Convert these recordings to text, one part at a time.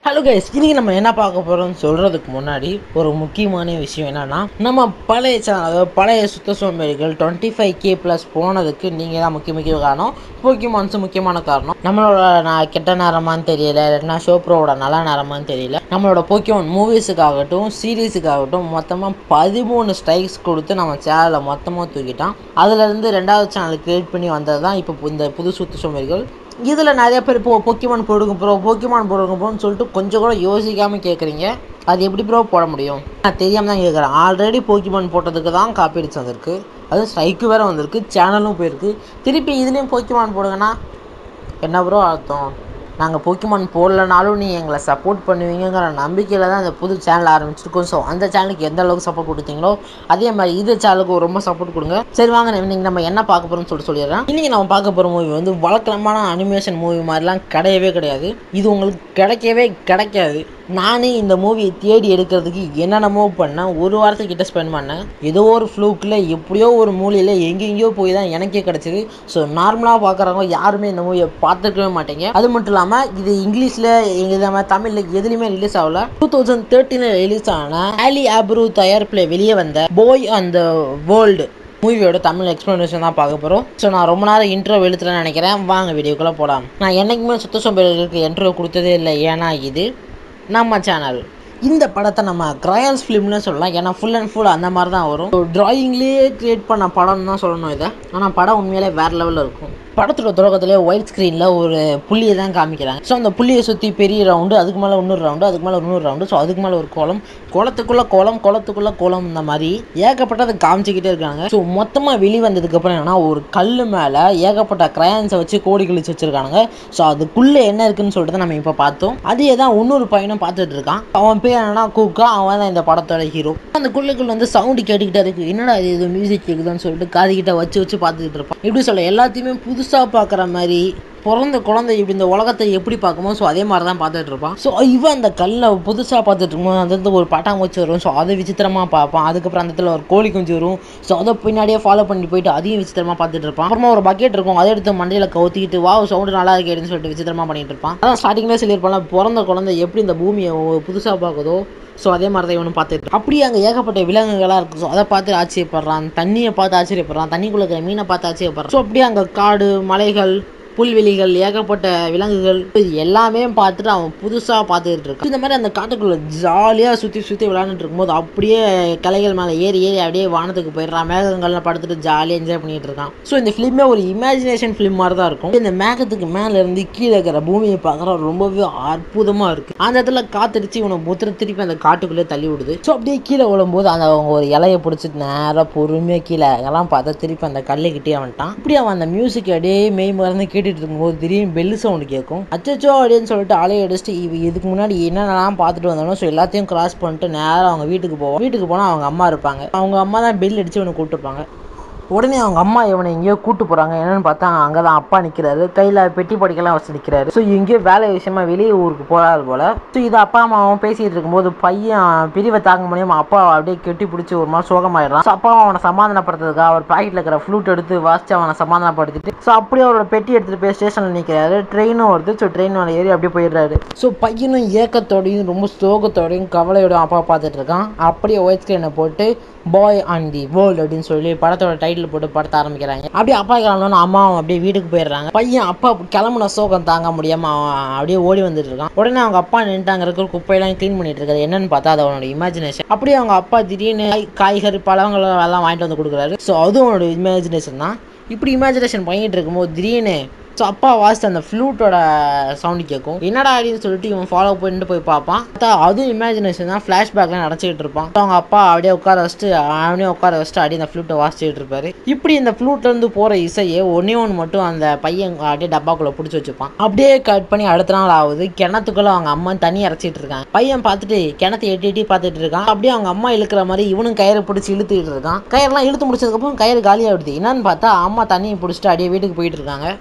Hello guys இன்னைக்கு நம்ம என்ன பார்க்க போகிறோம்னு சொல்கிறதுக்கு முன்னாடி ஒரு முக்கியமான விஷயம் என்னன்னா நம்ம பழைய சேனல் அதாவது பழைய சுத்த சோம்பேறிகள் டுவெண்ட்டி ஃபைவ் கே ப்ளஸ் போனதுக்கு நீங்கள் தான் முக்கிய முக்கிய காரணம் போக்கிமான்ஸும் முக்கியமான காரணம் நம்மளோட நான் கெட்ட நேரமான்னு தெரியல இல்லைன்னா ஷோப்ரோவோட நல்ல நேரமான்னு தெரியல நம்மளோட போக்கிமான் மூவிஸுக்காகட்டும் சீரீஸுக்காகட்டும் மொத்தமாக பதிமூணு ஸ்ட்ரைக்ஸ் கொடுத்து நம்ம சேனலை மொத்தமாக தூக்கிட்டான் அதுலேருந்து ரெண்டாவது சேனல் கிரியேட் பண்ணி வந்தது தான் இப்போ இந்த புது சுத்த சோம்பேறிகள் இதில் நிறைய பேர் இப்போ போக்கிமான் போடுங்க ப்ரோ போக்கிமான் போடுங்க ப்ரோன்னு சொல்லிட்டு கொஞ்சம் கூட யோசிக்காமல் கேட்குறீங்க அது எப்படி ப்ரோ போட முடியும் நான் தெரியாமல் தான் கேட்குறேன் ஆல்ரெடி போக்கிமான் போட்டதுக்கு தான் காப்பீட்ஸ் வந்திருக்கு அது ஸ்ட்ரைக்கு வேறு வந்திருக்கு சேனலும் போயிருக்கு திருப்பி இதுலேயும் போக்கிமான் போடுங்கன்னா என்ன ப்ரோ அர்த்தம் நாங்கள் போக்கிமான் போடலனாலும் நீங்கள் எங்களை சப்போர்ட் பண்ணுவீங்கிற நம்பிக்கையில் தான் இந்த புது சேனல் ஆரம்பிச்சிருக்கோம் ஸோ அந்த சேனலுக்கு எந்த அளவுக்கு சப்போர்ட் கொடுத்தீங்களோ அதே மாதிரி இது சேனலுக்கு ரொம்ப சப்போர்ட் கொடுங்க சரி வாங்க இன்னைக்கு நம்ம என்ன பார்க்க போகிறோம்னு சொல்லிட்டு சொல்லிடுறேன் இன்றைக்கி நம்ம பார்க்க போகிற மூவி வந்து வழக்கமான அனிமேஷன் மூவி மாதிரிலாம் கிடையவே கிடையாது இது உங்களுக்கு கிடைக்கவே கிடைக்காது நானே இந்த மூவியை தேடி எடுக்கிறதுக்கு என்னென்னமோ பண்ணேன் ஒரு வாரத்துக்கிட்ட ஸ்பெண்ட் பண்ணேன் ஏதோ ஒரு ஃப்ளூக்கில் எப்படியோ ஒரு மூலையில் எங்கெங்கேயோ போய் தான் எனக்கே கிடச்சிது ஸோ நார்மலாக பார்க்குறவங்க யாருமே இந்த மூவியை பார்த்துருக்கவே மாட்டீங்க அது மட்டும் இல்லாமல் இது இங்கிலீஷில் எங்கள் நம்ம தமிழில் எதுலேயுமே ரிலீஸ் ஆகல டூ தௌசண்ட் தேர்ட்டீனில் ரிலீஸ் ஆன ஆலி ஆப்ரூ தயாரிப்பில் வெளியே வந்த போய் அந்த வேர்ல்டு மூவியோட தமிழ் எக்ஸ்ப்ளனேஷன் தான் பார்க்க போகிறோம் ஸோ நான் ரொம்ப நேரம் இன்ட்ரோ வெளுத்துறேன்னு நினைக்கிறேன் வாங்க வீடியோக்குள்ளே போகலாம் நான் என்றைக்குமே சுத்த சோம்பேறிகளுக்கு இன்ட்ரோ கொடுத்ததே இல்லை ஏன்னா இது நம்ம சேனல் இந்த படத்தை நம்ம கிராயல்ஸ் ஃபிலிம்னு சொல்லலாம் ஏன்னா ஃபுல் அண்ட் ஃபுல் அந்த மாதிரி தான் வரும் ட்ராயிங்லேயே க்ரியேட் பண்ண படம்னு தான் சொல்லணும் இதை ஆனால் படம் உண்மையிலே வேறு லெவலில் இருக்கும் படத்தோட தொடக்கத்திலே ஒயிட் ஸ்க்ரீனில் ஒரு புள்ளியை தான் காமிக்கிறாங்க ஸோ அந்த புள்ளியை சுற்றி பெரிய ரவுண்டு அதுக்கு மேலே இன்னொரு ரவுண்டு அதுக்கு மேலே இன்னொரு ரவுண்டு ஸோ அதுக்கு மேலே ஒரு கோலம் குளத்துக்குள்ளே கோலம் குளத்துக்குள்ளே கோலம் இந்த மாதிரி ஏகப்பட்டதை காமிச்சிக்கிட்டே இருக்காங்க ஸோ மொத்தமாக வெளி வந்ததுக்கப்புறம் என்னன்னா ஒரு கல் மேலே ஏகப்பட்ட கிரையான்ஸை வச்சு கோடி கழிச்சு வச்சிருக்காங்க ஸோ அதுக்குள்ளே என்ன இருக்குன்னு சொல்லிட்டு நம்ம இப்போ பார்த்தோம் அதே தான் இன்னொரு பையனும் பார்த்துட்டு இருக்கான் அவன் பேர் என்னன்னா கூக்கா அவன் தான் இந்த படத்தோட ஹீரோ அந்த குள்ளைக்குள்ள வந்து சவுண்டு கேட்டுக்கிட்டே இருக்கு என்னடா இது இது மியூசிக் கேட்குதுன்னு சொல்லிட்டு காதுகிட்ட வச்சு வச்சு பார்த்துக்கிட்டு இருப்பான் எப்படி சொல்ல எல்லாத்தையுமே புதுசாக பார்க்குற மாதிரி பிறந்த குழந்தை இப்படி இந்த உலகத்தை எப்படி பார்க்குமோ ஸோ அதே மாதிரி தான் பார்த்துட்டு இருப்பான் ஸோ இவன் அந்த கல்லை புதுசாக பார்த்துட்டு இருக்கும்போது அந்த இடத்துல ஒரு பட்டாம்பூச்சி வரும் ஸோ அதை விசித்திரமாக பார்ப்பான் அதுக்கப்புறம் அந்த இடத்துல ஒரு கோழி குஞ்சு வரும் ஸோ அதை பின்னாடியே ஃபாலோ பண்ணி போயிட்டு அதையும் விசித்திரமாக பார்த்துட்டு இருப்பான் அப்புறமா ஒரு பக்கெட் இருக்கும் அதை எடுத்து மண்டையில் கவுத்திக்கிட்டு வா சவுண்டு நல்லா இருக்கேன்னு சொல்லிட்டு விசித்திரமாக பண்ணிட்டு இருப்பான் அதான் ஸ்டார்டிங்லேயே சொல்லியிருப்பான்ல பிறந்த குழந்தை எப்படி இந்த பூமியை புதுசாக பார்க்குதோ ஸோ அதே மாதிரி தான் இவனும் பார்த்துட்டு அப்படியே அங்கே ஏகப்பட்ட விலங்குகளாக இருக்குது ஸோ அதை பார்த்து ஆச்சரியப்படுறான் தண்ணியை பார்த்து ஆச்சரியப்படுறான் தண்ணிக்குள்ளே இருக்கிற மீனை பார்த்து ஆச்சரியப்படுறான் ஸோ அப்படியே அங்கே காடு மலைகள் புல்வெளிகள் ஏகப்பட்ட விலங்குகள் இது எல்லாமே பார்த்துட்டு அவன் புதுசாக பார்த்துக்கிட்டு இருக்கான் இந்த மாதிரி அந்த காட்டுக்குள்ளே ஜாலியாக சுற்றி சுற்றி விளையாண்டுட்டு இருக்கும்போது அப்படியே கலைகள் மேலே ஏறி ஏறி அப்படியே வானத்துக்கு போயிடுறான் மேகங்கள்லாம் படுத்துட்டு ஜாலியாக என்ஜாய் பண்ணிட்டு இருக்கான் ஸோ இந்த ஃபிலிமே ஒரு இமேஜினேஷன் ஃபிலிம் மாதிரி தான் இருக்கும் இந்த மேகத்துக்கு மேலே இருந்து கீழே இருக்கிற பூமியை பார்க்குற ரொம்பவே அற்புதமாக இருக்குது அந்த இடத்துல காத்தடிச்சு இவனை முத்திர திருப்பி அந்த காட்டுக்குள்ளே தள்ளி விடுது ஸோ அப்படியே கீழே விழும்போது அந்த அவங்க ஒரு இலையை பிடிச்சிட்டு நேராக பொறுமையாக கீழே எல்லாம் பார்த்தா திருப்பி அந்த கல்லுக்கிட்டே வந்துட்டான் இப்படி அவன் அந்த மியூசிக் அப்படியே மெய் மறந்து கேட்டுட்டு இருக்கும்போது திடீர்னு பெல்லு சவுண்டு கேட்கும் அச்சச்சோ அப்படின்னு சொல்லிட்டு அலைய அடிச்சுட்டு இவ இதுக்கு முன்னாடி என்னென்னலாம் பார்த்துட்டு வந்தாலும் ஸோ எல்லாத்தையும் கிராஸ் பண்ணிட்டு நேராக அவங்க வீட்டுக்கு போவோம் வீட்டுக்கு போனால் அவங்க அம்மா இருப்பாங்க அவங்க அம்மா தான் பெல் அடித்து இவனை கூப்பிட்டுருப்பாங்க உடனே அவங்க அம்மா இவனை எங்கேயோ கூட்டு போகிறாங்க என்னன்னு பார்த்தா அங்கே தான் அப்பா நிற்கிறாரு கையில் பெட்டி படிக்கலாம் வச்சு நிற்கிறாரு ஸோ எங்கேயோ வேலை விஷயமா வெளியே ஊருக்கு போகிறாரு போல் ஸோ இது அப்பா அம்மாவும் பேசிகிட்டு இருக்கும்போது பையன் பிரிவை தாங்க முடியாமல் அப்பா அப்படியே கெட்டி பிடிச்சி ஒரு மாதிரி சோகமாயிடுறான் ஸோ அப்பா அவனை சமாதானப்படுத்துறதுக்காக அவர் பாக்கெட்டில் இருக்கிற ஃப்ளூட் எடுத்து வாசிச்சு அவனை சமாதானப்படுத்திட்டு ஸோ அப்படியே அவரோட பெட்டி எடுத்துகிட்டு போய் ஸ்டேஷனில் நிற்கிறாரு ட்ரெயினும் வருது ஸோ ட்ரெயின் மேலே ஏறி அப்படியே போயிடுறாரு ஸோ பையனும் ஏக்கத்தோடையும் ரொம்ப சோகத்தோடையும் கவலையோடையும் அப்பா பார்த்துட்டு இருக்கான் அப்படியே ஒயிட் ஸ்க்ரீனை போட்டு பாய் அண்ட் தி வேர்ல்டு அப்படின்னு சொல்லி படத்தோட டைட்டில் போட்டு படத்தை ஆரம்பிக்கிறாங்க அப்படியே அப்பா கிளம்பணும் அம்மாவும் அப்படியே வீட்டுக்கு போயிடுறாங்க பையன் அப்பா கிளம்புன சோகம் தாங்க முடியாம அவன் அப்படியே ஓடி வந்துட்டு இருக்கான் உடனே அவங்க அப்பா நின்ட்டாங்க இருக்கிற குப்பையெல்லாம் க்ளீன் பண்ணிட்டு இருக்காரு என்னன்னு பார்த்தா அது அவனோட இமேஜினேஷன் அப்படியே அவங்க அப்பா திடீர்னு காய்- காய்கறி பழங்கள் எல்லாம் வாங்கிட்டு வந்து கொடுக்குறாரு ஸோ அதுவும் அவனோட இமேஜினேஷன் தான் இப்படி இமேஜினேஷன் பண்ணிட்டு இருக்கும்போது திடீர்னு ஸோ அப்பா வாசித்த அந்த ஃப்ளூட்டோட சவுண்டு கேட்கும் என்னடா அப்படின்னு சொல்லிட்டு இவன் ஃபாலோ பண்ணிட்டு போய் பார்ப்பான் பார்த்தா அதுவும் இமேஜினேஷன் தான் ஃப்ளாஷ்பேக்லாம் நடச்சிக்கிட்டு இருப்பான் So அவங்க அப்பா அப்படியே உட்கார வச்சுட்டு அவனே உட்கார வச்சுட்டு அப்படியே அந்த ஃப்ளூட்டை வாசிச்சுட்டு இருப்பாரு இப்படி இந்த ஃப்ளூட்லேருந்து போகிற இசையை ஒன்றே ஒன்று மட்டும் அந்த பையன் அப்படியே டப்பாக்குள்ளே பிடிச்சி வச்சுப்பான் அப்படியே கட் பண்ணி அடுத்த நாள் ஆகுது கிணத்துக்குள்ளே அவங்க அம்மா தண்ணி இறச்சிட்டு இருக்காங்க பையன் பார்த்துட்டு கிணத்தை எட்டி எட்டி பார்த்துட்டு இருக்கான் அப்படியே அவங்க அம்மா இழுக்கிற மாதிரி இவனும் கயிறை பிடிச்சி இழுத்துக்கிட்டு இருக்கான் கயிறெல்லாம் இழுத்து முடிச்சதுக்கப்புறம் கயிறு காலியாகிடுது என்னன்னு பார்த்தா அம்மா தண்ணியை பிடிச்சிட்டு அப்படியே வீட்டுக்கு போயிட்டு இருக்காங்க இவனும் பின்னாடியே follow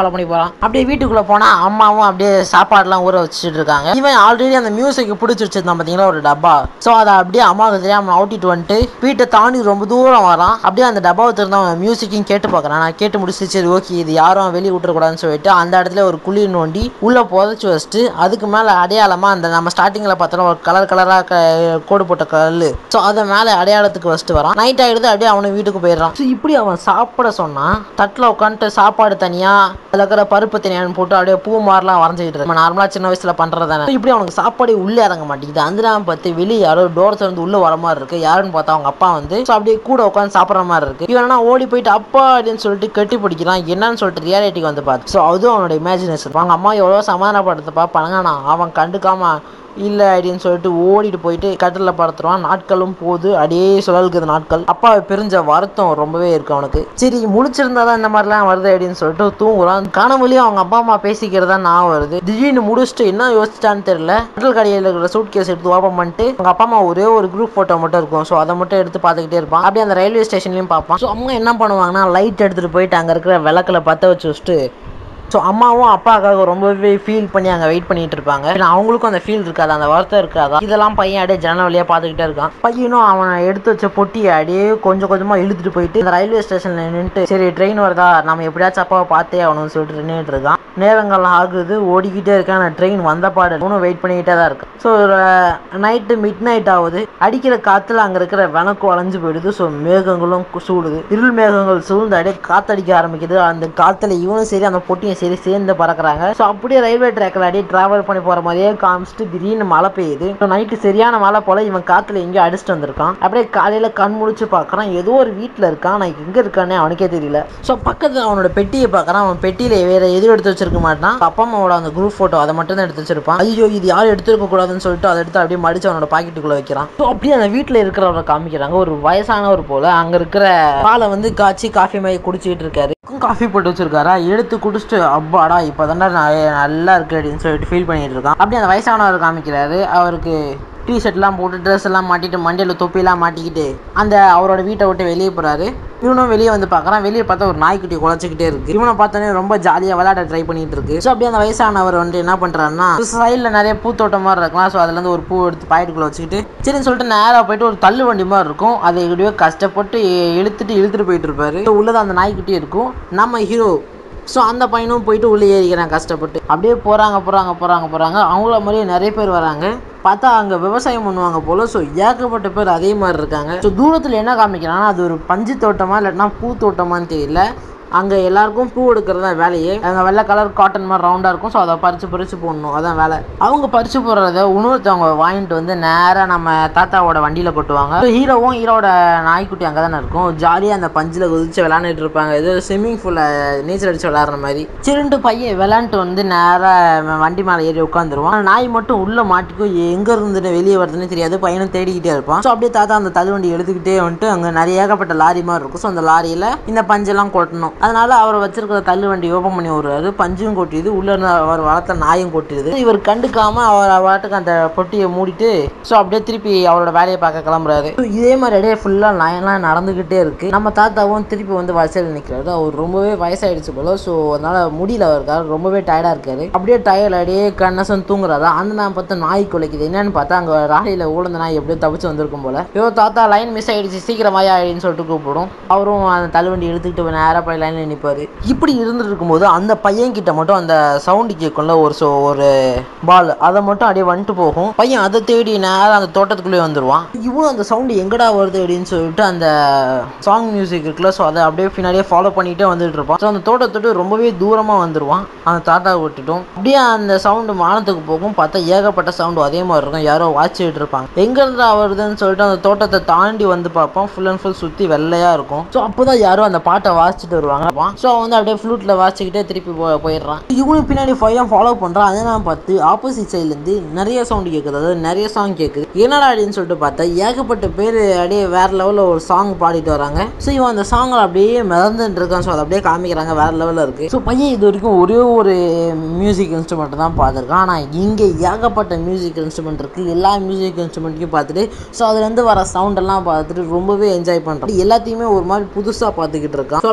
ஃபாலோ பண்ணி போகிறான் அப்படியே வீட்டுக்குள்ளே போனால் அம்மாவும் அப்படியே சாப்பாடுலாம் ஊற வச்சுட்டு இருக்காங்க இவன் ஆல்ரெடி அந்த மியூசிக் பிடிச்சி வச்சிருந்தான் பார்த்தீங்களா ஒரு டப்பா ஸோ அதை அப்படியே அம்மாவுக்கு தெரியாமல் அவுட்டிட்டு வந்துட்டு வீட்டை தாண்டி ரொம்ப தூரம் வரான் அப்படியே அந்த டப்பாவை திறந்து அவன் மியூசிக்கையும் கேட்டு பார்க்குறான் நான் கேட்டு முடிச்சு சரி ஓகே இது யாரும் வெளியே விட்டுறக்கூடாதுன்னு சொல்லிட்டு அந்த இடத்துல ஒரு குழி நோண்டி உள்ளே புதைச்சி வச்சுட்டு அதுக்கு மேலே அடையாளமாக அந்த நம்ம ஸ்டார்டிங்கில் பார்த்தோன்னா ஒரு கலர் கலராக கோடு போட்ட கல் ஸோ அதை மேலே அடையாளத்துக்கு வச்சுட்டு வரான் நைட் ஆகிடுது அப்படியே அவனு வீட்டுக்கு போயிடுறான் ஸோ இப்படி அவன் சாப்பிட சொன்னான் தட்டில் உட்காந்துட்டு சாப்பாடு தனியாக அதில் இருக்கிற பருப்பு தனியான்னு போட்டு அப்படியே பூ மாதிரிலாம் வரைஞ்சிக்கிட்டு இருக்கு. நம்ம நார்மலாக சின்ன வயசில் பண்ணுறது தானே இப்படி அவனுக்கு சாப்பாடு உள்ளே இறங்க மாட்டேங்குது அந்த நேரம் பார்த்து வெளியே யாரோ டோர் திறந்து உள்ளே வர மாதிரி இருக்கு யாருன்னு பார்த்தா அவங்க அப்பா வந்து ஸோ அப்படியே கூட உட்காந்து சாப்பிட்ற மாதிரி இருக்கு இவனா ஓடி போயிட்டு அப்பா அப்படின்னு சொல்லிட்டு கட்டி பிடிக்கிறான் என்னன்னு சொல்லிட்டு ரியாலிட்டிக்கு வந்து பார்த்து ஸோ அதுவும் அவனோட இமேஜினேஷன் அவங்க அம்மா எவ்வளோ சமாதானப்படுத்த பார்ப்பாங்க ஆனால் அவன் கண்டுக்காம இல்லை அப்படின்னு சொல்லிட்டு ஓடிட்டு போயிட்டு கட்டிலில் படுத்துருவான் நாட்களும் போகுது அப்படியே சுழலுக்குது நாட்கள் அப்பாவை பிரிஞ்ச வருத்தம் ரொம்பவே இருக்கு அவனுக்கு சரி முழிச்சிருந்தா தான் இந்த மாதிரிலாம் வருது அப்படின்னு சொல்லிட்டு தூங்குறான் கனவுலையும் அவங்க அப்பா அம்மா பேசிக்கிறதா நான் வருது திடீர்னு முடிச்சுட்டு என்ன யோசிச்சான்னு தெரியல கட்டில் கடையில் இருக்கிற சூட் கேஸ் எடுத்து ஓப்பன் பண்ணிட்டு அவங்க அப்பா அம்மா ஒரே ஒரு குரூப் ஃபோட்டோ மட்டும் இருக்கும் ஸோ அதை மட்டும் எடுத்து பார்த்துக்கிட்டே இருப்பான் அப்படியே அந்த ரயில்வே ஸ்டேஷன்லையும் பார்ப்பான் ஸோ அவங்க என்ன பண்ணுவாங்கன்னா லைட் எடுத்துகிட்டு போயிட்டு அங்கே இருக்கிற விளக்கில் பற்ற வச்சு வச்சுட்டு ஸோ அம்மாவும் அப்பாவுக்காக ரொம்பவே ஃபீல் பண்ணி அங்கே வெயிட் பண்ணிட்டு இருப்பாங்க ஏன்னா அவங்களுக்கும் அந்த ஃபீல் இருக்காது அந்த வருத்தம் இருக்காதா இதெல்லாம் பையன் அப்படியே ஜன்னல் வழியாக பார்த்துக்கிட்டே இருக்கான் பையனும் அவன் எடுத்து வச்ச பொட்டியை அப்படியே கொஞ்சம் கொஞ்சமாக இழுத்துட்டு போயிட்டு இந்த ரயில்வே ஸ்டேஷனில் நின்றுட்டு சரி ட்ரெயின் வருதா நம்ம எப்படியாச்சும் அப்பாவை பார்த்தே ஆகணும்னு சொல்லிட்டு நின்றுட்டு இருக்கான் நேரங்கள் ஆகுது ஓடிக்கிட்டே இருக்கான் ஆனால் ட்ரெயின் வந்த பாடு இன்னும் வெயிட் பண்ணிக்கிட்டே தான் இருக்கு ஸோ நைட்டு மிட் நைட் ஆகுது அடிக்கிற காற்றுல அங்கே இருக்கிற வனக்கும் அலைஞ்சு போயிடுது ஸோ மேகங்களும் கு- சூடுது இருள் மேகங்கள் சூழ்ந்து அப்படியே காத்தடிக்க ஆரம்பிக்குது அந்த காற்றுல இவனும் சரி அந்த பொட்டியும் சரி சேர்ந்து பறக்குறாங்க ஸோ அப்படியே ரயில்வே ட்ராக்கில் அப்படியே டிராவல் பண்ணி போகிற மாதிரியே காமிச்சிட்டு திடீர்னு மழை பெய்யுது ஸோ நைட்டு சரியான மழை போல் இவன் காற்றுல எங்கேயோ அடிச்சுட்டு வந்திருக்கான் அப்படியே காலையில் கண் முழிச்சு பார்க்குறான் ஏதோ ஒரு வீட்டில் இருக்கான் நான் எங்கே இருக்கானே அவனுக்கே தெரியல ஸோ பக்கத்தில் அவனோட பெட்டியை பார்க்குறான் அவன் பெட்டியில் வேற எதுவும் எடுத்து வச்சிருக்க மாட்டான் அப்பா அம்மாவோட அந்த குரூப் ஃபோட்டோ அதை மட்டும் தான் எடுத்து வச்சிருப்பான் ஐயோ இது யாரும் எடுத்துருக்க கூடாதுன்னு சொல்லிட்டு அதை எடுத்து அப்படியே மடிச்சு அவனோட பாக்கெட்டுக்குள்ளே வைக்கிறான் ஸோ அப்படியே அந்த வீட்டில் இருக்கிறவரை காமிக்கிறாங்க ஒரு வயசானவர் போல அங்கே இருக்கிற பாலை வந்து காய்ச்சி காஃபி மாதிரி குடிச்சிட்டு இருக்காரு காஃபி போட்டு வச்சிருக்காரா எடுத்து குடிச்சிட்டு அப்பாடா இப்போ நல்லா இருக்கு அப்படின்னு சொல்லிட்டு ஃபீல் பண்ணிட்டு இருக்கான் அப்படியே அந்த வயசானவர் காமிக்கிறாரு அவருக்கு டி ஷர்ட்லாம் போட்டு ட்ரெஸ் எல்லாம் மாட்டிட்டு மண்டையில் தொப்பிலாம் மாட்டிக்கிட்டு அந்த அவரோட வீட்டை விட்டு வெளியே போகிறாரு இவனும் வெளியே வந்து பார்க்குறான் வெளியே பார்த்தா ஒரு நாய்க்குட்டி குலைச்சிக்கிட்டே இருக்கு இவனை பார்த்தோன்னே ரொம்ப ஜாலியாக விளையாட ட்ரை பண்ணிட்டு இருக்கு ஸோ அப்படியே அந்த வயசானவர் வந்து என்ன பண்ணுறாருன்னா சைடில் நிறைய பூத்தோட்டம் மாதிரி இருக்கலாம் ஸோ அதுலேருந்து ஒரு பூ எடுத்து பாக்கெட்டுக்குள்ளே வச்சுக்கிட்டு சரின்னு சொல்லிட்டு நேராக போயிட்டு ஒரு தள்ளு வண்டி மாதிரி இருக்கும் அதை இப்படியே கஷ்டப்பட்டு இழுத்துட்டு இழுத்துட்டு போயிட்டு இருப்பாரு So உள்ளது அந்த நாய்க்குட்டி இருக்கும் நம்ம ஹீரோ ஸோ அந்த பையனும் போயிட்டு உள்ளே ஏறிக்கிறான் கஷ்டப்பட்டு அப்படியே போகிறாங்க போகிறாங்க போகிறாங்க போகிறாங்க அவங்கள மாதிரியே நிறைய பேர் வராங்க பார்த்தா அங்கே விவசாயம் பண்ணுவாங்க போல் ஸோ ஏகப்பட்ட பேர் அதே மாதிரி இருக்காங்க ஸோ தூரத்தில் என்ன காமிக்கிறாங்கன்னா அது ஒரு பஞ்சு தோட்டமா இல்லாட்டினா பூ தோட்டமான்னு தெரியல அங்கே எல்லாருக்கும் பூ எடுக்கிறது தான் வேலையே அங்கே வெள்ளை கலர் காட்டன் மாதிரி ரவுண்டாக இருக்கும் ஸோ அதை பறித்து பறித்து போடணும் அதான் வேலை அவங்க பறித்து போடுறத இன்னொருத்தவங்க வாங்கிட்டு வந்து நேராக நம்ம தாத்தாவோட வண்டியில் கொட்டுவாங்க So, ஹீரோவும் ஹீரோட நாய்க்குட்டி அங்கே தானே இருக்கும் ஜாலியாக அந்த பஞ்சில் குதிச்சு விளாண்டுட்டு இருப்பாங்க இது ஸ்விம்மிங் பூலில் நீச்சல் அடிச்சு விளாட்ற மாதிரி சிருண்டு பையன் விளாண்டுட்டு வந்து நேராக வண்டி மேலே ஏறி உட்காந்துருவான் நாய் மட்டும் உள்ளே மாட்டிக்கும் எங்கே இருந்து வெளியே வருதுன்னு தெரியாது பையனும் தேடிக்கிட்டே இருப்பான் ஸோ அப்படியே தாத்தா அந்த தள்ளுவண்டி எடுத்துக்கிட்டே வந்துட்டு அங்கே நிறைய ஏகப்பட்ட லாரி மாதிரி இருக்கும் ஸோ அந்த லாரியில் இந்த பஞ்செல்லாம் கொட்டணும் அதனால அவர் வச்சிருக்கிற தள்ளு வண்டி ஓப்பன் பண்ணி விடுறாரு பஞ்சும் கொட்டிடுது உள்ள இருந்து அவர் வளர்த்த நாயும் கொட்டிடுது இவர் கண்டுக்காம அவர் பாட்டுக்கு அந்த பொட்டியை மூடிட்டு ஸோ அப்படியே திருப்பி அவரோட வேலையை பார்க்க கிளம்புறாரு So, இதே மாதிரி அப்படியே ஃபுல்லாக நாயெல்லாம் நடந்துக்கிட்டே இருக்கு நம்ம தாத்தாவும் திருப்பி வந்து வரிசையில் நிற்கிறாரு அவர் ரொம்பவே வயசாயிடுச்சு போல ஸோ அதனால முடியல இருக்காரு ரொம்பவே டயர்டாக இருக்காரு அப்படியே டயர்ட் அப்படியே கண்ணசம் தூங்குறாரா அந்த நான் பார்த்தா நாய் குலைக்குது என்னன்னு பார்த்தா அங்கே ராலியில் ஊழந்த நாய் எப்படியோ தப்பிச்சு வந்திருக்கும் போல ஐயோ தாத்தா லைன் மிஸ் ஆயிடுச்சு சீக்கிரம் வாயா அப்படின்னு சொல்லிட்டு கூப்பிடும் அவரும் அந்த தள்ளுவண்டி எடுத்துக்கிட்டு நேராக போய் லைனில் நிற்பாரு இப்படி இருந்துட்டு இருக்கும்போது அந்த பையன் கிட்ட மட்டும் அந்த சவுண்டு கேட்கும்ல ஒரு ஸோ ஒரு பால் அதை மட்டும் அப்படியே வந்துட்டு போகும் பையன் அதை தேடி நேராக அந்த தோட்டத்துக்குள்ளே வந்துடுவான் இவனும் அந்த சவுண்டு எங்கடா வருது அப்படின்னு சொல்லிட்டு அந்த சாங் மியூசிக் இருக்குல்ல ஸோ அதை அப்படியே பின்னாடியே ஃபாலோ பண்ணிகிட்டே வந்துட்டு இருப்பான் ஸோ அந்த தோட்டத்தோட்டு ரொம்பவே தூரமாக வந்துடுவான் அந்த தாத்தாவை விட்டுட்டும் அப்படியே அந்த சவுண்டு வானத்துக்கு போகும் பார்த்தா ஏகப்பட்ட சவுண்டு அதே மாதிரி இருக்கும் யாரோ வாட்சிட்டு இருப்பாங்க எங்கேருந்து வருதுன்னு சொல்லிட்டு அந்த தோட்டத்தை தாண்டி வந்து பார்ப்போம் ஃபுல் அண்ட் ஃபுல் சுற்றி வெள்ளையாக இருக்கும் ஸோ அப்போ தான் யாரோ அந்த பாட்டை வாசிச்சுட்டு வருவாங்க ஸோ அவன் வந்து அப்படியே ஃப்ளூட்டில் வாசிச்சுக்கிட்டே திருப்பி போ போயிடுறான் இவனும் பின்னாடி ஃபையாக ஃபாலோ பண்ணுறான் அதை நான் பார்த்து ஆப்போசிட் சைட்லேருந்து நிறைய சவுண்டு கேட்குது அதாவது நிறைய சாங் கேட்குது என்னடா அப்படின்னு சொல்லிட்டு பார்த்தா ஏகப்பட்ட பேர் அப்படியே வேற லெவலில் ஒரு சாங் பாடிட்டு வராங்க ஸோ இவன் அந்த சாங்கில் அப்படியே மிதந்துட்டு இருக்கான் ஸோ அதை அப்படியே காமிக்கிறாங்க வேற லெவலில் இருக்குது ஸோ பையன் இது வரைக்கும் ஒரே ஒரு மியூசிக் இன்ஸ்ட்ருமெண்ட் தான் பார்த்துருக்கான் ஆனால் இங்கே ஏகப்பட்ட மியூசிக் இன்ஸ்ட்ருமெண்ட் இருக்குது எல்லா மியூசிக் இன்ஸ்ட்ருமெண்ட்டையும் பார்த்துட்டு ஸோ அதுலேருந்து வர சவுண்ட் எல்லாம் பார்த்துட்டு ரொம்பவே என்ஜாய் பண்ணுறான் எல்லாத்தையுமே ஒரு மாதிரி புதுசாக பார்த்துக்கிட்டு இருக்கான் ஸோ அப்படியே அந்த கூட்டம்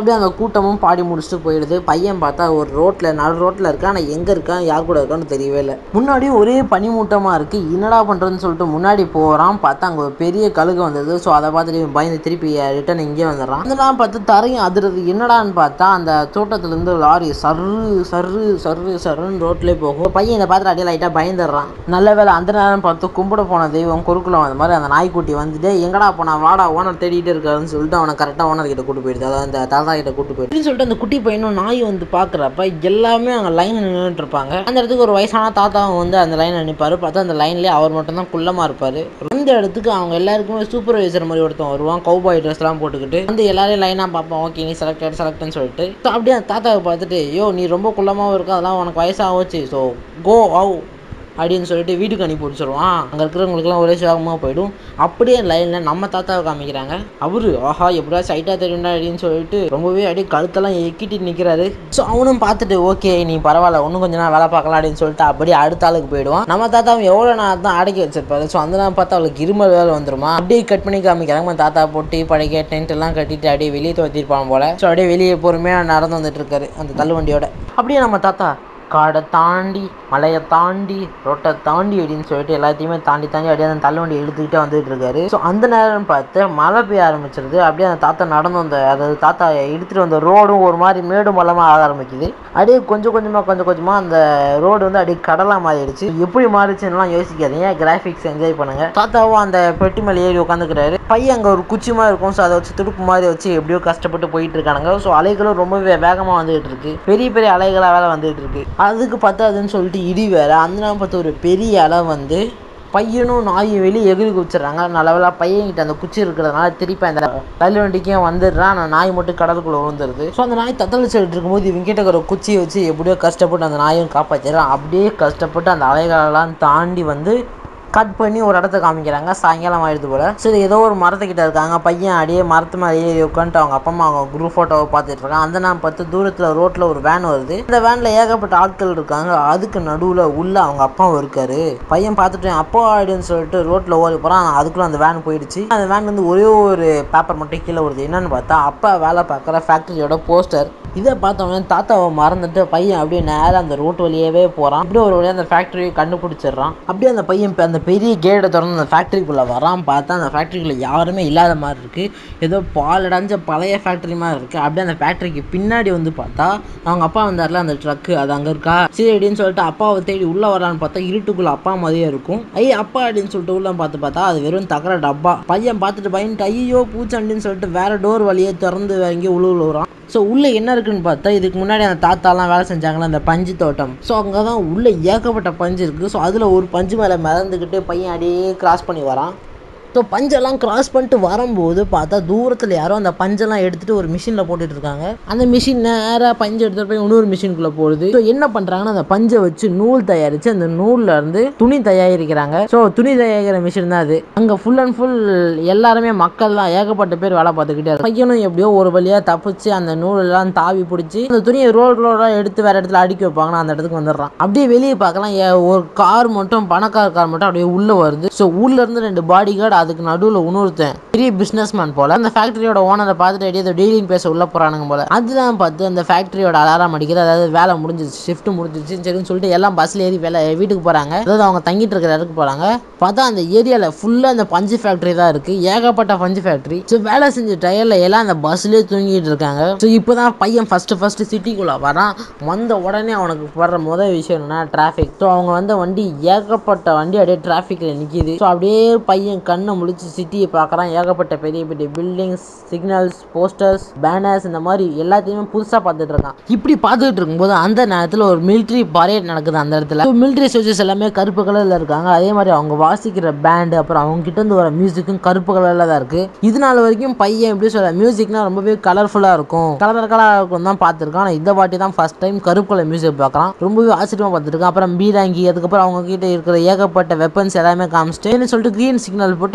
கூட்டமும் பாடி முடிச்சுட்டு போயிடுது பையன் பார்த்தா ஒரு ரோட்டில் நடு ரோட்டில் இருக்கான் ஆனால் எங்கே இருக்கான் யார் கூட இருக்கான்னு தெரியவே இல்லை முன்னாடி ஒரே பனிமூட்டமாக இருக்குது என்னடா பண்ணுறதுன்னு சொல்லிட்டு முன்னாடி போகிறான் பார்த்தா அங்கே ஒரு பெரிய கழுகு வந்தது ஸோ அதை பார்த்துட்டு இவன் பயந்து திருப்பி ரிட்டன் இங்கே வந்துடுறான் அதெல்லாம் பார்த்து தரையும் அதிரது என்னடான்னு பார்த்தா அந்த தோட்டத்துலேருந்து லாரி சர்ரு சர்ரு சர்ரு சர்ருன்னு ரோட்லேயே போகும் பையன் இதை பார்த்துட்டு அப்படியே லைட்டாக பயந்துடுறான் நல்ல வேளை அந்த நேரம் பார்த்து கும்பிட போன தெய்வம் குறுக்குள்ள வந்த மாதிரி அந்த நாய்க்குட்டி வந்துட்டு எங்கடா போனா வாடா ஓனர் தேடிட்டு இருக்காருன்னு சொல்லிட்டு அவனை கரெக்டாக ஓனர் கிட்ட கூட்டு போயிடுது அதாவது அந்த தாத்தா கிட்ட கூட்டு போயிடுது அப்படின்னு சொல்லிட்டு அந்த குட்டி பையனும் நாய் வந்து பார்க்குறப்ப எல்லாமே அங்கே லைன் நின்றுட்டு இருப்பாங்க அந்த இடத்துக்கு ஒரு வயசான தாத்தாவும் வந்து அந்த லைனில் நிற்பாரு பார்த்தா அந்த லைன்லேயே அவர் மட்டும் தான் குள்ளமாக இருப்பார் அந்த இடத்துக்கு அவங்க எல்லாருக்குமே சூப்பர்வைசர் மாதிரி ஒருத்தன் வருவான் கௌபாய் ட்ரெஸ்லாம் போட்டுக்கிட்டு வந்து எல்லாரையும் லைனாக பார்ப்பான் ஓகே நீ செலக்டட் செலக்ட்னு சொல்லிட்டு ஸோ அப்படியே அந்த தாத்தாவை பார்த்துட்டு யோ நீ ரொம்ப குள்ளமாகவும் இருக்க அதெல்லாம் உனக்கு வயசாகச்சு ஸோ கோ அவு அப்படின்னு சொல்லிட்டு வீட்டுக்கு அனுப்பி வச்சிருவான் அங்கே இருக்கிறவங்களுக்குலாம் ஒரே சோகமாக போயிடும் அப்படியே லைனில் நம்ம தாத்தாவை காமிக்கிறாங்க அவரு ஆஹா எப்படியா சைட்டாக தெரியும்டா அப்படின்னு சொல்லிட்டு ரொம்பவே அப்படியே கழுத்தெல்லாம் எக்கிட்டு நிற்கிறாரு ஸோ அவனும் பார்த்துட்டு ஓகே நீ பரவாயில்ல இன்னும் கொஞ்ச நேரம் வேலை பார்க்கலாம் அப்படின்னு சொல்லிட்டு அப்படியே அடுத்த ஆளுக்கு போயிடுவான் நம்ம தாத்தாவும் எவ்வளோ நேரம் தான் அடக்கி வச்சிருப்பாரு ஸோ அந்த நேரம் பார்த்தா அவளுக்கு இருமல் வேலை வந்துருமா அப்படியே கட் பண்ணி காமிக்கிறாங்க நம்ம தாத்தா போட்டு படைக்க டென்ட் எல்லாம் கட்டிட்டு அப்படியே வெளியே துவத்திருப்பான் போல ஸோ அப்படியே வெளியே பொறுமையாக நடந்து வந்துட்டு இருக்காரு அந்த தள்ளுவண்டியோட அப்படியே நம்ம தாத்தா காடை தாண்டி மலையை தாண்டி ரோட்டை தாண்டி அப்படின்னு சொல்லிட்டு எல்லாத்தையுமே தாண்டி தாண்டி அப்படியே அந்த தள்ளுவண்டி இழுத்துக்கிட்டே வந்துட்டு இருக்காரு ஸோ அந்த நேரம் பார்த்து மழை பெய்ய ஆரம்பிச்சிருது அப்படியே அந்த தாத்தா நடந்து வந்த அதாவது தாத்தா எடுத்துகிட்டு வந்த ரோடும் ஒரு மாதிரி மேடும் பள்ளமாக ஆக ஆரம்பிக்குது அப்படியே கொஞ்சம் கொஞ்சமாக கொஞ்சம் கொஞ்சமாக அந்த ரோடு வந்து அப்படியே கடலாக மாறிடுச்சு எப்படி மாறிச்சுன்னுலாம் யோசிக்காதீங்க கிராஃபிக்ஸ் என்ஜாய் பண்ணுங்க தாத்தாவும் அந்த பெட்டி மேலே ஏறி உட்காந்துக்கிறாரு பையன் அங்கே ஒரு குச்சி மாதிரி இருக்கும் ஸோ அதை வச்சு துடுப்பு மாதிரி வச்சு எப்படியோ கஷ்டப்பட்டு போயிட்டு இருக்கானுங்க ஸோ அலைகளும் ரொம்ப வேகமாக வந்துகிட்டு இருக்கு பெரிய பெரிய அலைகளாக வேலை வந்துகிட்டு இருக்கு அதுக்கு பத்தாதுன்னு சொல்லிட்டு இடி வேற அந்த நேரம் பார்த்து ஒரு பெரிய அலை வந்து பையனும் நாயும் வெளியே எகிரி குச்சிடுறாங்க நல்லவேளா பையன்கிட்ட அந்த குச்சி இருக்கிறதுனால திருப்பி அந்த ரயில் வண்டிக்கும் வந்துடுறான் ஆனால் நாய் மட்டும் கடலுக்குள்ளே விழுந்துருது ஸோ அந்த நாய் தத்தளிச்சுட்டு இருக்கும்போது இவங்க கிட்ட இருக்கிற குச்சியை வச்சு எப்படியோ கஷ்டப்பட்டு அந்த நாயும் காப்பாற்றிடுறான் அப்படியே கஷ்டப்பட்டு அந்த அலைகளெல்லாம் தாண்டி வந்து கட் பண்ணி ஒரு இடத்த காமிக்கிறாங்க சாயங்காலம் ஆயிடுது போல சரி ஏதோ ஒரு மரத்துக்கிட்ட இருக்காங்க பையன் அப்படியே மரத்து மேலே ஏறி உட்காந்துட்டு அவங்க அப்பா அம்மா அவங்க குரூப் ஃபோட்டோவை பார்த்துட்டு இருக்காங்க அந்த நேரம் பார்த்து தூரத்தில் ரோட்டில் ஒரு வேன் வருது இந்த வேனில் ஏகப்பட்ட ஆட்கள் இருக்காங்க அதுக்கு நடுவில் உள்ள அவங்க அப்பாவும் இருக்காரு பையன் பார்த்துட்டு அப்பா ஆயிடுன்னு சொல்லிட்டு ரோட்டில் ஓடி போகிறான் அதுக்குள்ளே அந்த வேன் போயிடுச்சு அந்த வேன் வந்து ஒரே ஒரு பேப்பர் மட்டும் கீழே வருது என்னன்னு பார்த்தா அப்பா வேலை பார்க்குற ஃபேக்ட்ரியோட போஸ்டர் இதை பார்த்தோன்னே தாத்தாவை மறந்துட்டு பையன் அப்படியே நேராக அந்த ரோட்டு வழியாவே போகிறான் அப்படியே ஒரு வழியாக அந்த ஃபேக்ட்ரியை கண்டுபிடிச்சிடுறான் அப்படியே அந்த பையன் இப்ப அந்த பெரிய கேட்டை திறந்து அந்த ஃபேக்ட்ரிக்குள்ளே வரான் பார்த்தா அந்த ஃபேக்ட்ரிக்குள்ளே யாருமே இல்லாத மாதிரி இருக்குது ஏதோ பால் அடைஞ்ச பழைய ஃபேக்ட்ரி மாதிரி இருக்குது அப்படியே அந்த ஃபேக்ட்ரிக்கு பின்னாடி வந்து பார்த்தா அவங்க அப்பா வந்தார்ல அந்த ட்ரக்கு அது அங்கே இருக்கா சரி அப்படின்னு சொல்லிட்டு அப்பாவை தேடி உள்ளே வரான்னு பார்த்தா இருட்டுக்குள்ளே அப்பா மாதிரியே இருக்கும் ஐய் அப்பா அப்படின்னு சொல்லிட்டு உள்ள பார்த்து பார்த்தா அது வெறும் தகர டப்பா பையன் பார்த்துட்டு பயன்ட்டு ஐயோ பூச்சாண்டின்னு சொல்லிட்டு வேற டோர் வழியே திறந்து வாங்கி உள்ள விழுவுறான் ஸோ உள்ளே என்ன இருக்குன்னு பார்த்தா இதுக்கு முன்னாடி அந்த தாத்தாலாம் வேலை செஞ்சாங்களே அந்த பஞ்சு தோட்டம் ஸோ அங்கே தான் உள்ளே ஏகப்பட்ட பஞ்சு இருக்குது ஸோ அதில் ஒரு பஞ்சு மேலே மிதந்துக்கிட்டு பையன் அப்படியே கிராஸ் பண்ணி வரான் ஸோ பஞ்செல்லாம் கிராஸ் பண்ணிட்டு வரும்போது பார்த்தா தூரத்தில் யாரோ அந்த பஞ்செல்லாம் எடுத்துகிட்டு ஒரு மிஷினில் போட்டுட்டு இருக்காங்க அந்த மிஷின் நேராக பஞ்சு எடுத்துகிட்டு போய் இன்னொரு மிஷினுக்குள்ளே போடுது ஸோ என்ன பண்ணுறாங்கன்னா அந்த பஞ்சை வச்சு நூல் தயாரித்து அந்த நூலில் இருந்து துணி தயாரிக்கிறாங்க ஸோ துணி தயாரிக்கிற மிஷின் தான் அது அங்கே ஃபுல் அண்ட் ஃபுல் எல்லாருமே மக்கள் தான் ஏகப்பட்ட பேர் வேலை பார்த்துக்கிட்டே இருக்கு பையனும் எப்படியோ ஒரு வழியாக தப்பிச்சு அந்த நூலெல்லாம் தாவி பிடிச்சி அந்த துணியை ரோல் ரோலாக எடுத்து வேற இடத்துல அடுக்கி வைப்பாங்கன்னா அந்த இடத்துக்கு வந்துடுறான் அப்படியே வெளியே பார்க்கலாம் ஏ- ஒரு கார் மட்டும் பணக்கார கார் மட்டும் அப்படியே உள்ளே வருது ஸோ ஊர்ல இருந்து ரெண்டு பாடி கார்டு அதுக்கு நடுவில் இன்னொருத்தன் பெரிய பிஸ்னஸ் மேன் போல அந்த ஃபேக்டரியோட ஓனரை பார்த்துட்டு அப்படியே ஏதோ டீலிங் பேச உள்ள போறானுங்க போல அதுதான் பார்த்து அந்த ஃபேக்டரியோட அலாரம் அடிக்குது அதாவது வேலை முடிஞ்சிருச்சு ஷிஃப்ட் முடிஞ்சிருச்சு சரின்னு சொல்லிட்டு எல்லாம் பஸ்ல ஏறி வேலை வீட்டுக்கு போறாங்க அதாவது அவங்க தங்கிட்டு இருக்கிற இடத்துக்கு போறாங்க பார்த்தா அந்த ஏரியாவில் ஃபுல்லாக அந்த பஞ்சு ஃபேக்டரி தான் இருக்கு ஏகப்பட்ட பஞ்சு ஃபேக்டரி ஸோ வேலை செஞ்ச டயர்ல எல்லாம் அந்த பஸ்லேயே தூங்கிட்டு இருக்காங்க ஸோ இப்போ தான் பையன் ஃபர்ஸ்ட் ஃபர்ஸ்ட் சிட்டிக்குள்ள வரான் வந்த உடனே அவனுக்கு வர்ற முதல் விஷயம் என்னன்னா டிராஃபிக் ஸோ அவங்க வந்த வண்டி ஏகப்பட்ட வண்டி அப்படியே டிராஃபிக்கில் நிற்கிது ஸோ அப்படியே பையன் கண்ணை முழிச்சு சிட்டியை பார்க்குறான் ஏகப்பட்ட பெரிய பெரிய பில்டிங்ஸ் சிக்னல்ஸ் போஸ்டர்ஸ் பேனர்ஸ் இந்த மாதிரி எல்லாத்தையுமே புதுசாக பார்த்துட்டு இருக்கான் இப்படி பார்த்துட்டு இருக்கும்போது அந்த நேரத்தில் ஒரு மிலிட்ரி பரேட் நடக்குது அந்த இடத்துல மிலிட்ரி சோல்ஜர்ஸ் எல்லாமே கருப்பு கலரில் இருக்காங்க அதே மாதிரி அவங்க வாசிக்கிற பேண்டு அப்புறம் அவங்க கிட்ட இருந்து வர மியூசிக்கும் கருப்பு கலரில் தான் இருக்கு இது நாள் வரைக்கும் பையன் எப்படி சொல்ல மியூசிக்னா ரொம்பவே கலர்ஃபுல்லாக இருக்கும் கலர் கலராக இருக்கும் தான் பார்த்துருக்கான் ஆனால் இந்த வாட்டி தான் ஃபர்ஸ்ட் டைம் கருப்பு கலர் மியூசிக் பார்க்குறான் ரொம்பவே ஆச்சரியமாக பார்த்துருக்கான் அப்புறம் பீராங்கி அதுக்கப்புறம் அவங்க கிட்ட இருக்கிற ஏகப்பட்ட வெப்பன்ஸ் எல்லாமே காமிச்சிட்டு என்ன சொல்லிட்டு க்ரீன் சிக்னல் போட்டு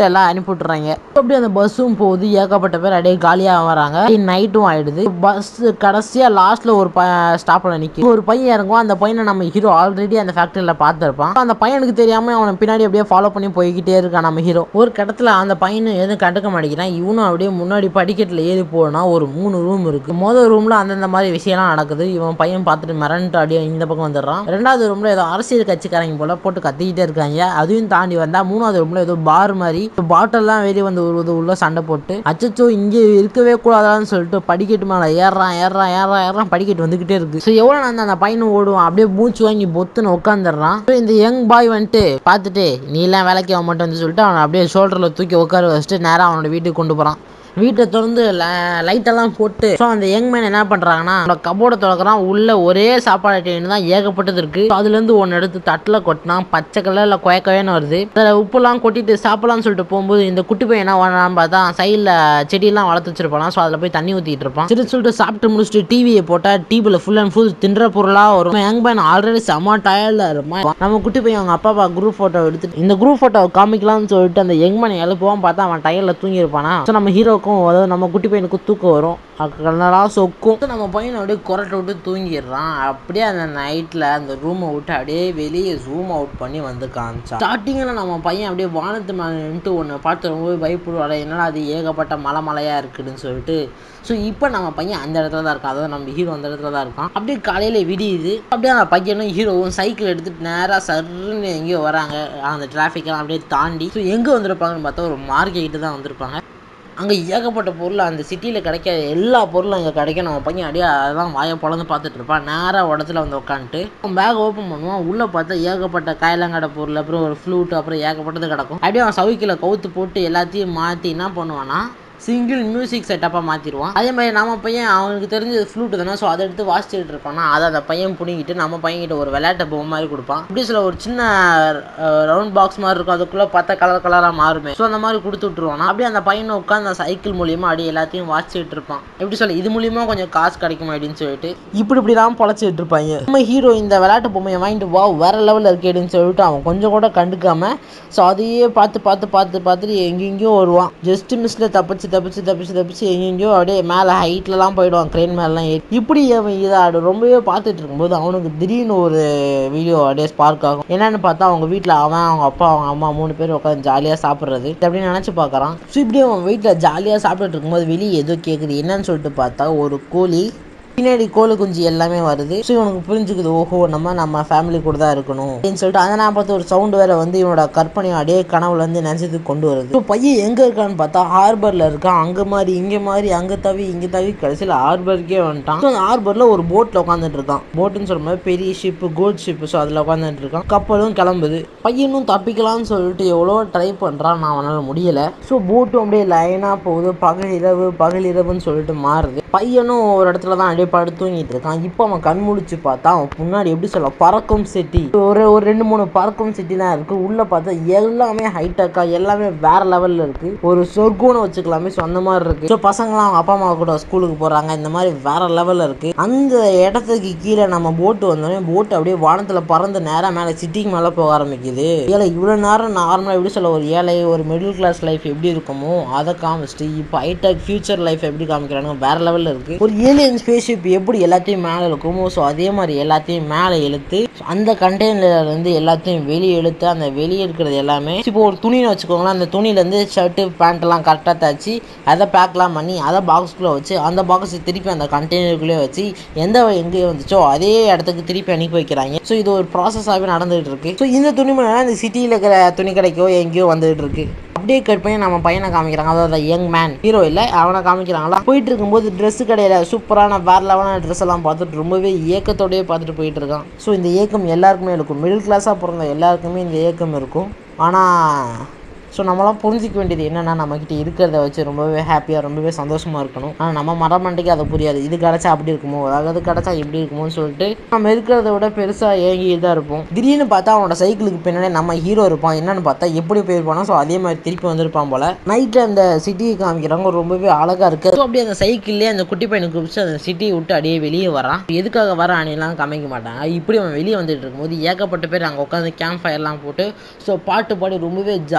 வீட்டில் எல்லாம் அனுப்பி விட்டுறாங்க அப்படியே அந்த பஸ்ஸும் போகுது ஏகப்பட்ட பேர் அப்படியே காலியாக வராங்க நைட்டும் ஆயிடுது பஸ் கடைசியாக லாஸ்ட்ல ஒரு ப ஸ்டாப்பில் நிற்கும் ஒரு பையன் இறங்குவான் அந்த பையனை நம்ம ஹீரோ ஆல்ரெடி அந்த ஃபேக்ட்ரியில் பார்த்துருப்பான் அந்த பையனுக்கு தெரியாம அவனை பின்னாடி அப்படியே ஃபாலோ பண்ணி போய்கிட்டே இருக்கான் நம்ம ஹீரோ ஒரு கடத்துல அந்த பையனும் எதுவும் கண்டுக்க மாட்டேங்கிறான் இவனும் அப்படியே முன்னாடி படிக்கட்டில் ஏறி போனா ஒரு மூணு ரூம் இருக்கு மொதல் ரூம்ல அந்தந்த மாதிரி விஷயம்லாம் நடக்குது இவன் பையன் பார்த்துட்டு மிரண்டு அப்படியே இந்த பக்கம் வந்துடுறான் ரெண்டாவது ரூம்ல ஏதோ அரசியல் கட்சிக்காரங்க போல போட்டு கத்திக்கிட்டே இருக்காங்க அதையும் தாண்டி வந்தா மூணாவது ரூம்ல ஏதோ பார் மாதிரி பாட்டில்லாம் வெளியே வந்து ஒரு உள்ள சண்டை போட்டு அச்சச்சோ இங்கே இருக்கவே கூடாதான்னு சொல்லிட்டு படிக்கட்டு மேலே ஏறான் ஏறான் ஏறான் ஏறான் படிக்கட்டு வந்துகிட்டே இருக்கு ஸோ எவ்வளோ நான் அந்த பையனும் ஓடுவான் அப்படியே மூச்சு வாங்கி பொத்துன்னு உட்காந்துடுறான் இந்த யங் பாய் வந்துட்டு பார்த்துட்டு நீ எல்லாம் வேலைக்கு ஆக மாட்டேன்னு சொல்லிட்டு அவனை அப்படியே ஷோல்டரில் தூக்கி உட்கார வச்சுட்டு நேராக அவனோட வீட்டுக்கு கொண்டு போகிறான் வீட்டை திறந்து லைட்டெல்லாம் போட்டு ஸோ அந்த யங் மேன் என்ன பண்ணுறாங்கன்னா கபோர்டை திறக்கிறான் உள்ள ஒரே சாப்பாடு ஐட்டம் தான் ஏகப்பட்டது இருக்கு So அதுலேருந்து ஒன்று எடுத்து தட்டில் கொட்டினா பச்சை கலரில் கொயக்கவேன்னு வருது அதில் உப்புலாம் கொட்டிட்டு சாப்பிடலாம்னு சொல்லிட்டு போகும்போது இந்த குட்டி பையன் என்ன பண்ணான்னு பார்த்தா சைடில் செடியெல்லாம் வளர்த்து வச்சிருப்பான் ஸோ அதில் போய் தண்ணி ஊற்றிட்டு இருப்பான் சரி சொல்லிட்டு சாப்பிட்டு முடிச்சுட்டு டிவியை போட்டால் டிவியில் ஃபுல் அண்ட் ஃபுல் தின்ற பொருளாக வரும் யங் மேன் ஆல்ரெடி செம்ம டயர்டில் இருப்பான் நம்ம குட்டி பையன் அவங்க அப்பா அப்பா குரூப் ஃபோட்டோ எடுத்துட்டு இந்த குரூப் ஃபோட்டோ காமிக்கலாம்னு சொல்லிட்டு அந்த யங் மேன் எழுப்புவான் பார்த்தா அவன் டயரில் தூங்கி இருப்பானா ஸோ நம்ம ஹீரோக்கும் அதாவது நம்ம குட்டி பையனுக்கும் தூக்கம் வரும் கண்ணடா சொக்கும் So நம்ம பையனை அப்படியே குரட்டை விட்டு தூங்கிடுறான் அப்படியே அந்த நைட்டில் அந்த ரூமை விட்டு அப்படியே வெளியே ஜூம் அவுட் பண்ணி வந்து காமிச்சான் ஸ்டார்டிங்கில் நம்ம பையன் அப்படியே வானத்து மேலே நின்றுட்டு ஒன்று பார்த்து ரொம்பவே பயப்படுவாட என்னடா அது ஏகப்பட்ட மலை மலையாக இருக்குதுன்னு சொல்லிட்டு ஸோ இப்போ நம்ம பையன் அந்த இடத்துல தான் இருக்கான் அதாவது நம்ம ஹீரோ அந்த இடத்துல தான் இருக்கான் அப்படியே காலையில் விடியுது அப்படியே அந்த பையனும் ஹீரோவும் சைக்கிள் எடுத்துட்டு நேராக சர்ன்னு எங்கேயோ வராங்க அந்த டிராஃபிக்கெல்லாம் அப்படியே தாண்டி ஸோ எங்கே வந்திருப்பாங்கன்னு பார்த்தா ஒரு மார்க்கெட்டு தான் வந்திருப்பாங்க அங்கே ஏகப்பட்ட பொருள் அந்த சிட்டியில் கிடைக்காத எல்லா பொருளும் அங்கே கிடைக்கும் நம்ம பையன் அப்படியே அதெல்லாம் வாயை பொழந்து பார்த்துட்டு இருப்பான் நேராக இடத்துல வந்து உட்காந்துட்டு பேக் ஓப்பன் பண்ணுவான் உள்ளே பார்த்தா ஏகப்பட்ட காயலாங்கடை பொருள் அப்புறம் ஒரு ஃப்ளூட் அப்புறம் ஏகப்பட்டது கிடக்கும் அப்படியே அவன் சவுக்கில் கவுத்து போட்டு எல்லாத்தையும் மாற்றி என்ன பண்ணுவான்னா சிங்கிள் மியூசிக் செட்டப்பாக மாற்றிடுவான் அதே மாதிரி நம்ம பையன் அவனுக்கு தெரிஞ்சது ஃப்ளூட் தானே ஸோ அதை எடுத்து வாசிச்சுட்டு இருப்பானா அதை அந்த பையன் பிடிங்கிட்டு நம்ம பையன்கிட்ட ஒரு விளையாட்டு பொம்மை மாதிரி கொடுப்பான் இப்படி சில ஒரு சின்ன ரவுண்ட் பாக்ஸ் மாதிரி இருக்கும் அதுக்குள்ளே பார்த்தா கலர் கலராக மாறுமே ஸோ அந்த மாதிரி கொடுத்து விட்ருவானா அப்படியே அந்த பையனை உட்காந்து அந்த சைக்கிள் மூலியமாக அப்படியே எல்லாத்தையும் வாசிச்சுட்டு இருப்பான் எப்படி சொல்ல இது மூலியமா கொஞ்சம் காசு கிடைக்கும் அப்படின்னு சொல்லிட்டு இப்படி இப்படி தான் பொழைச்சிட்டு இருப்பாங்க நம்ம ஹீரோ இந்த விளையாட்டு பொம்மையை வாங்கிட்டு வா வேற லெவலில் இருக்கேன்னு சொல்லிட்டு அவன் கொஞ்சம் கூட கண்டுக்காம ஸோ அதையே பார்த்து பார்த்து பார்த்து பார்த்துட்டு எங்கெங்கேயோ வருவான் ஜஸ்ட் மிஸ்ல தப்பிச்சு தப்பிச்சு தப்பிச்சு தப்பிச்சு எங்கெங்கேயோ அப்படியே மேலே ஹைட்லலாம் போயிடுவான் க்ரெயின் மேலாம் ஏறி இப்படி அவன் இதை ரொம்பவே பார்த்துட்டு இருக்கும்போது அவனுக்கு திடீர்னு ஒரு வீடியோ அப்படியே ஸ்பார்க் ஆகும் என்னன்னு பார்த்தா அவங்க வீட்டில் அவன் அவங்க அப்பா அவங்க அம்மா மூணு பேர் உட்காந்து ஜாலியாக சாப்பிட்றது அப்படின்னு நினச்சி பார்க்குறான் ஸோ இப்படி அவன் வீட்டில் ஜாலியாக சாப்பிட்டுட்டு இருக்கும்போது வெளியே ஏதோ கேட்குது என்னன்னு சொல்லிட்டு பார்த்தா ஒரு கோழி பின்னாடி கோழி குஞ்சு எல்லாமே வருது ஸோ இவனுக்கு புரிஞ்சுக்குது ஓஹோ நம்ம நம்ம ஃபேமிலி கூட தான் இருக்கணும் அப்படின்னு சொல்லிட்டு அந்த நான் பார்த்து ஒரு சவுண்டு வேற வந்து இவனோட கற்பனையை அப்படியே கனவுல இருந்து நினைச்சது கொண்டு வருது இப்போ பையன் எங்க இருக்கான்னு பார்த்தா ஹார்பர்ல இருக்கான் அங்க மாதிரி இங்க மாதிரி அங்க தவி இங்க தவி கடைசியில் ஹார்பருக்கே வந்துட்டான் ஸோ அந்த ஹார்பர்ல ஒரு போட்ல உட்காந்துட்டு இருக்கான் போட்டுன்னு சொல்லும்போது பெரிய ஷிப்பு கோல்ட் ஷிப்பு ஸோ அதில் உட்காந்துட்டு இருக்கான் கப்பலும் கிளம்புது பையனும் தப்பிக்கலாம்னு சொல்லிட்டு எவ்வளோ ட்ரை பண்றான் நான் அவனால் முடியல ஸோ போட்டும் அப்படியே லைனாக போகுது பகல் இரவு பகல் இரவுன்னு சொல்லிட்டு மாறுது பையனும் ஒரு இடத்துல தான் அப்படியே படுத்து தூங்கிட்டு இருக்கான் இப்போ அவன் கண் முழிச்சு பார்த்தா அவன் முன்னாடி எப்படி சொல்ல பறக்கும் சிட்டி ஒரு ஒரு ரெண்டு மூணு பறக்கும் சிட்டி தான் இருக்கு உள்ள பார்த்தா எல்லாமே ஹைடெக்கா எல்லாமே வேற லெவல்ல இருக்கு ஒரு சொர்க்கம்னு வச்சுக்கலாமே ஸோ அந்த மாதிரி இருக்கு ஸோ பசங்களாம் அவங்க அப்பா அம்மா கூட ஸ்கூலுக்கு போறாங்க இந்த மாதிரி வேற லெவல்ல இருக்கு அந்த இடத்துக்கு கீழே நம்ம போட்டு வந்தோடனே போட் அப்படியே வானத்துல பறந்து நேரா மேலே சிட்டிக்கு மேலே போக ஆரம்பிக்குது ஏழை இவ்வளோ நேரம் நார்மலாக எப்படி சொல்ல ஒரு ஏழை ஒரு மிடில் கிளாஸ் லைஃப் எப்படி இருக்குமோ அதை காமிச்சிட்டு இப்போ ஹைடெக் ஃபியூச்சர் லைஃப் எப்படி காமிக்கிறாங்க வேற லெவலில் இருக்கு ஒரு ஏலியன் ஸ்பேஸ்ஷிப் எப்படி எல்லாத்தையும் மேலே இருக்குமோ ஸோ அதே மாதிரி எல்லாத்தையும் மேலே இழுத்து அந்த கண்டெய்னர்ல இருந்து எல்லாத்தையும் வெளியே இழுத்து அந்த வெளியே இருக்கிறது எல்லாமே இப்போ ஒரு துணின்னு வச்சுக்கோங்களேன் அந்த துணியிலேருந்து ஷர்ட்டு பேண்ட் எல்லாம் கரெக்டாக தைச்சி அதை பேக்லாம் பண்ணி அதை பாக்ஸ்குள்ளே வச்சு அந்த பாக்ஸை திருப்பி அந்த கண்டெய்னருக்குள்ளே வச்சு எந்த எங்கே வந்துச்சோ அதே இடத்துக்கு திருப்பி அனுப்பி வைக்கிறாங்க ஸோ இது ஒரு ப்ராசஸாகவே நடந்துகிட்டு இருக்கு ஸோ இந்த துணி இந்த சிட்டியில் இருக்கிற துணி கடைக்கோ எங்கேயோ வந்துகிட்டு இருக்கு அப்படியே கட் பண்ணி நம்ம பையனை காமிக்கிறாங்க அதாவது யங் மேன் ஹீரோ இல்லை அவனை காமிக்கிறாங்களா போயிட்டு இருக்கும்போது ட்ரெஸ் கடையில் சூப்பரான வேற லெவலான ட்ரெஸ் எல்லாம் பார்த்துட்டு ரொம்பவே ஏக்கத்தோடயே பார்த்துட்டு போயிட்டு இருக்கான் ஸோ இந்த ஏக்கம் எல்லாருக்குமே இருக்கும் மிடில் கிளாஸாக பிறந்த எல்லாருக்குமே இந்த ஏக்கம் இருக்கும் ஆனால் ஸோ நம்மளாம் புரிஞ்சிக்க வேண்டியது என்னென்னா நம்மக்கிட்ட இருக்கிறத வச்சு ரொம்பவே ஹாப்பியாக ரொம்பவே சந்தோஷமாக இருக்கணும் ஆனால் நம்ம மரமண்டைக்கு அதை புரியாது இது கிடச்சா அப்படி இருக்குமோ அதாவது கிடச்சா இப்படி இருக்குமோன்னு சொல்லிட்டு நம்ம இருக்கிறத விட பெருசாக ஏங்கி தான் இருப்போம் திடீர்னு பார்த்தா அவனோட சைக்கிளுக்கு பின்னாடி நம்ம ஹீரோ இருப்பான் என்னன்னு பார்த்தா எப்படி போயிருப்பானோ ஸோ அதே மாதிரி திருப்பி வந்திருப்பான் போல நைட்டில் அந்த சிட்டியை காமிக்கிறாங்க ரொம்பவே அழகாக இருக்கு ஸோ அப்படியே அந்த சைக்கிள்லேயே அந்த குட்டி பையனை குடிச்சு அந்த சிட்டியை விட்டு அப்படியே வெளியே வரான் எதுக்காக வர அணிலாம் காமிக்க மாட்டாங்க இப்படி அவன் வெளியே வந்துட்டு இருக்கும்போது ஏகப்பட்ட பேர் அங்கே உட்காந்து கேம்ப் ஃபயர்லாம் போட்டு ஸோ பாட்டு பாடி ரொம்பவே ஜாலியாக என்ஜாய்